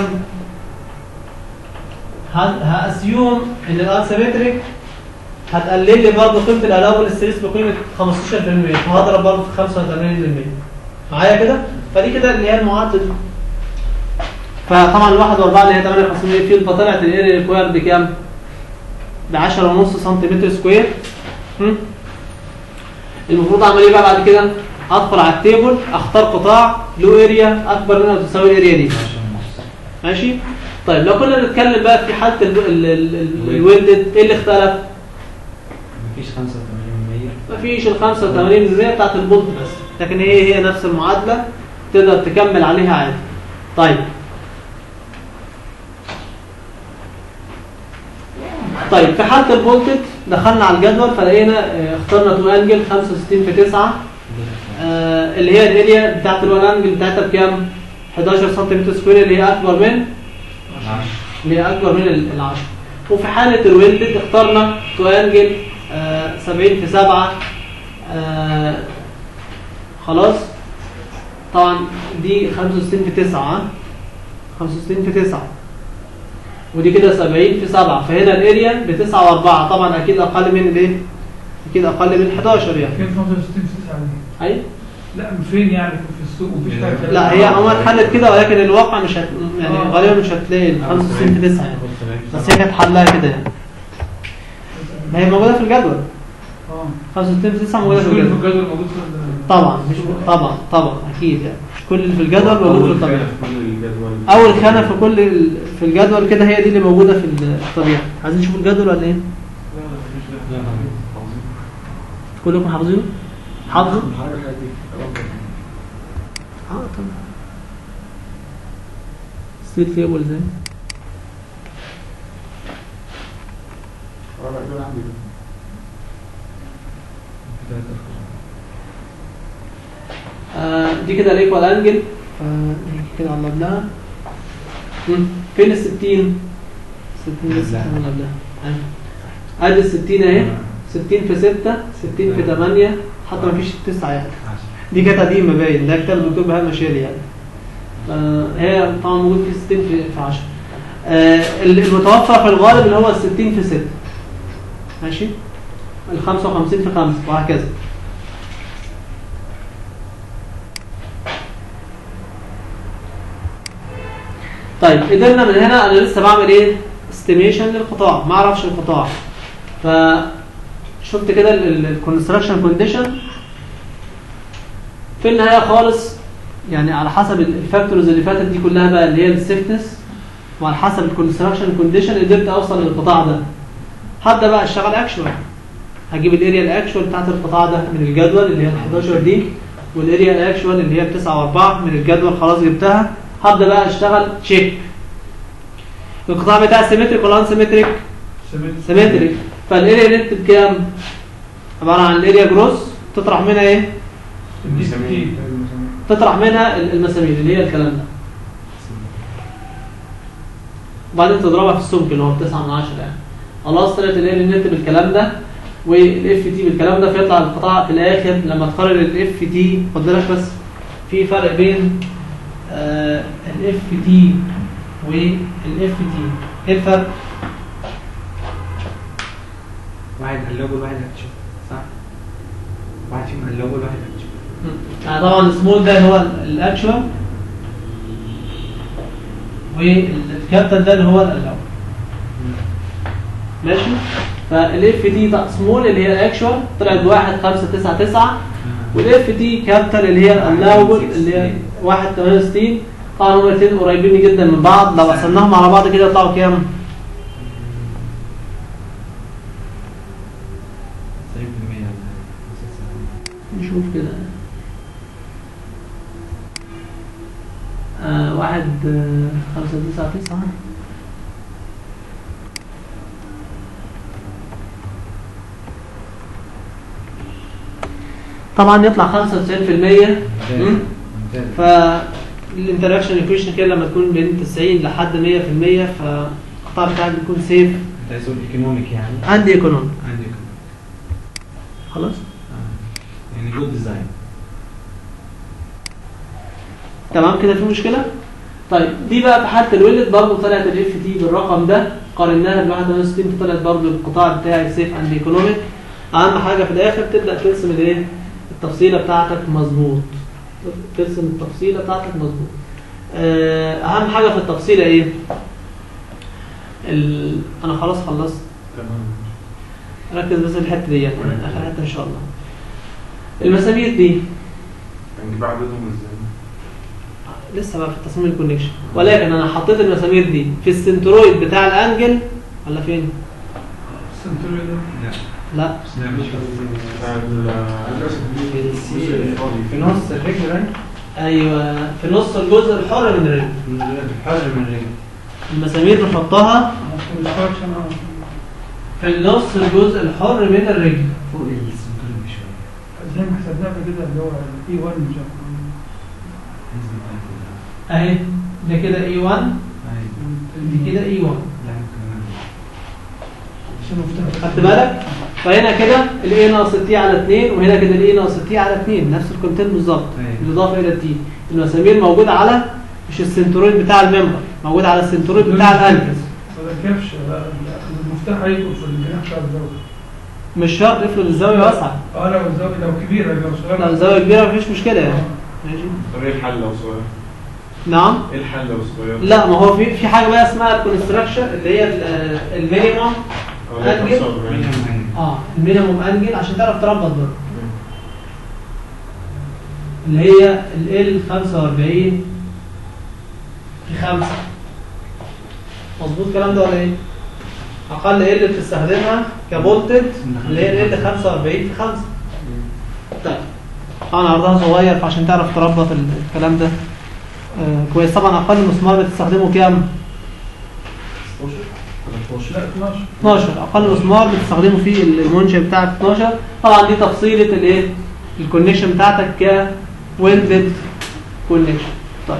ه- هاسيوم ان الان سيمتريك هتقلل لي برضه قيمه الالاول ستريس بقيمه 15% فهضرب برضه في 85% معايا كده؟ فدي كده اللي هي المعادله دي فطبعا الواحد واربعه اللي هي 58 فيل فطلعت الاريا ريكوايرد بكام؟ ب 10.5 سنتيمتر سكوير هم؟ المفروض اعمل ايه بقى بعد كده؟ ادخل على التيبل اختار قطاع له اريا اكبر منها تساوي الاريا دي ماشي؟ طيب لو كنا بنتكلم بقى في حاله ال- ال- ال- ال- الويلدد ايه اللي اختلف؟ مفيش 85% مفيش ال 85% بتاعت البولت بس لكن هي هي نفس المعادله تقدر تكمل عليها عادي طيب طيب في حاله الفولتج دخلنا على الجدول فلقينا آه، اخترنا تو انجل 65 في 9 آه، اللي هي الاريا بتاعت الوان انجل بتاعتها بكام 11 سنتيمتر سكوير اللي هي اكبر من اللي هي اكبر من ال- العشرة وفي حالة الويلدد اخترنا تو انجل آه 70 في 7 آه خلاص طبعا دي 65 في 9 ها؟ 65 في 9 ودي كده 70 في 7 فهنا الاريا ب 9 و4 طبعا اكيد اقل من الايه؟ اكيد اقل من 11 يعني فين 65 9 دي؟ اي لا فين يعني في السوق مفيش حاجه لا هي عموما اتحلت كده ولكن الواقع مش هت... يعني آه. غالبا مش هتلاقي ال 65 في 9 يعني بس هي كانت حلها كده يعني ما هي موجوده في الجدول اه 65 في 9 موجوده مش في كل في الجدول الجدول موجود في ال- طبعا مش طبعا طبعا اكيد يعني مش كل اللي في الجدول موجود في أول الطبيعه خانة في كل الجدول اول خانه في كل ال- في الجدول كده هي دي اللي موجوده في الطبيعه عايزين نشوف الجدول ولا ايه كلكم حافظينه حافظه حاجه الحاجات دي اه طبعا ستيت تيبل زي رابع دول عندي آه دي كده الايكوال انجل فنيجي كده على قبلها مم. فين ال 60 60 لسه قبلها. من قبلها أيوة. ادي ال 60 اهي 60 في 6 60 في 8 حتى ما فيش 9 يعني دي كانت قديمه باين ده كتاب الدكتور بهاء مشاري يعني آه هي طبعا موجود في 60 في, في 10 آه المتوفر في الغالب اللي هو ال 60 في 6 ماشي ال 55 في 5 وهكذا طيب قدرنا من هنا انا لسه بعمل ايه استيميشن للقطاع ما اعرفش القطاع فشفت كده الكونستراكشن كونديشن في النهايه خالص يعني على حسب الفاكتورز اللي فاتت دي كلها بقى اللي هي السيفتنس وعلى حسب الكونستراكشن كونديشن قدرت اوصل للقطاع ده هبدا بقى اشتغل اكشوال هجيب الاريا الاكشوال بتاعت القطاع ده من الجدول اللي هي ال 11 دي والاريا الاكشوال اللي هي ب 9 و4 من الجدول خلاص جبتها هبدا بقى اشتغل تشيك القطاع بتاعي سيمتريك ولا ان سيمتريك سمعت سيمتريك فالاريا نت بكام عباره عن الاريا جروس تطرح منها ايه الدي تي تطرح منها ال- المسامير اللي هي الكلام ده وبعدين تضربها في السمك اللي هو 9 من 10 يعني خلاص طلعت الاريا نت بالكلام ده والاف تي بالكلام ده فيطلع القطاع في الاخر لما تقارن الاف تي خد بالك بس في فرق بين الاف تي والاف تي ايه الفرق؟ واحد هلوجو والواحد هتشوف صح؟ واحد فيهم هلوجو والواحد هتشوف يعني طبعا السمول ده اللي هو الاكشوال والكابتن ده اللي هو الاول ماشي فالاف تي سمول اللي هي الاكشوال طلعت بواحد خمسة تسعة تسعة والاف تي كابيتال اللي هي الالاوبل اللي هي 1.68 طبعا هما الاثنين قريبين جدا من بعض لو قسمناهم على بعض كده يطلعوا كام؟ 90% نشوف كده آه واحد آه خمسة تسعة تسعة طبعا يطلع خمسة وتسعين في المية ممتاز فالانتراكشن ايكويشن كده لما تكون بين 90 لحد 100% فالقطاع بتاعك بيكون سيف انت عايز تقول ايكونوميك يعني عندي ايكونومي عندي economic. خلاص آه. يعني جود ديزاين تمام كده في مشكله طيب دي بقى في حاله الولد برضه طلعت الاف تي بالرقم ده قارناها ب 61 طلعت برضه القطاع بتاعي سيف اند ايكونوميك اهم حاجه في الاخر تبدا ترسم الايه التفصيله بتاعتك مظبوط ترسم التفصيله بتاعتك مظبوط آه، اهم حاجه في التفصيله ايه ال... انا خلاص خلصت تمام ركز بس في الحته دي اخر حته ان شاء الله المسامير دي هنجيب عددهم ازاي؟ لسه بقى في تصميم الكونكشن ولكن انا حطيت المسامير دي في السنترويد بتاع الانجل ولا فين؟ السنتوري ده لا لا لا مش بتاع ال- في السي في نص الرجل رايح ايوه في نص الجزء الحر من الرجل من الحر من الرجل المسامير بنحطها كونستراكشن في نص الجزء الحر من الرجل فوق السنتور بشوية زي ما حسبناها قبل كده اللي هو اي 1 مش عارف حزب بتاعت اهي ده كده اي 1 أيوة. دي كده اي 1 لا ممكن عشان مفتاح خدت بالك؟ فهنا كده الاي ناقص تي على 2 وهنا كده الاي ناقص تي على 2 نفس الكونتين بالظبط أيوة. بالاضافه الى التي المسامير موجوده على مش السنترويد بتاع الممبر موجود على السنترويد بتاع الانكل ما ركبش لا، لا، المفتاح هيدخل في الجناح بتاع الزاويه مش شرط افرض الزاويه واسعه اه لو الزاويه لو كبيره لو صغيره لو الزاويه كبيره مفيش مشكله يعني ماشي طب ايه الحل لو صغير؟ نعم ايه الحل لو صغير؟ لا ما هو في في حاجه بقى اسمها الكونستراكشن اللي هي ال- المينيمم أو لا أنجل؟ 45. اه المينيمم انجل عشان تعرف تربط برضه اللي هي ال 45 في 5 مظبوط الكلام ده ولا ايه؟ اقل ال بتستخدمها كفولتد اللي هي ال 45 في 5 طيب طبعا عرضها صغير فعشان تعرف تربط ال- الكلام ده آه كويس طبعا اقل مسمار بتستخدمه كام؟ 16 لا 12 12 اقل مسمار بتستخدمه في المنشأ بتاعك 12 طبعا دي تفصيله الايه الكونكشن بتاعتك ك ويلدد كونكشن طيب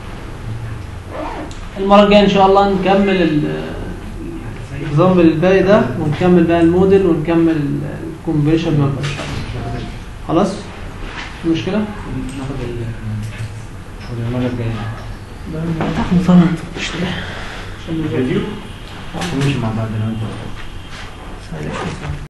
المره الجايه ان شاء الله نكمل ال- النظام الباقي ده ونكمل بقى الموديل ونكمل الكونفرشن ممبر خلاص في مشكله ناخد ال المرة الجاية فيديو نمشي مع بعض انا وانت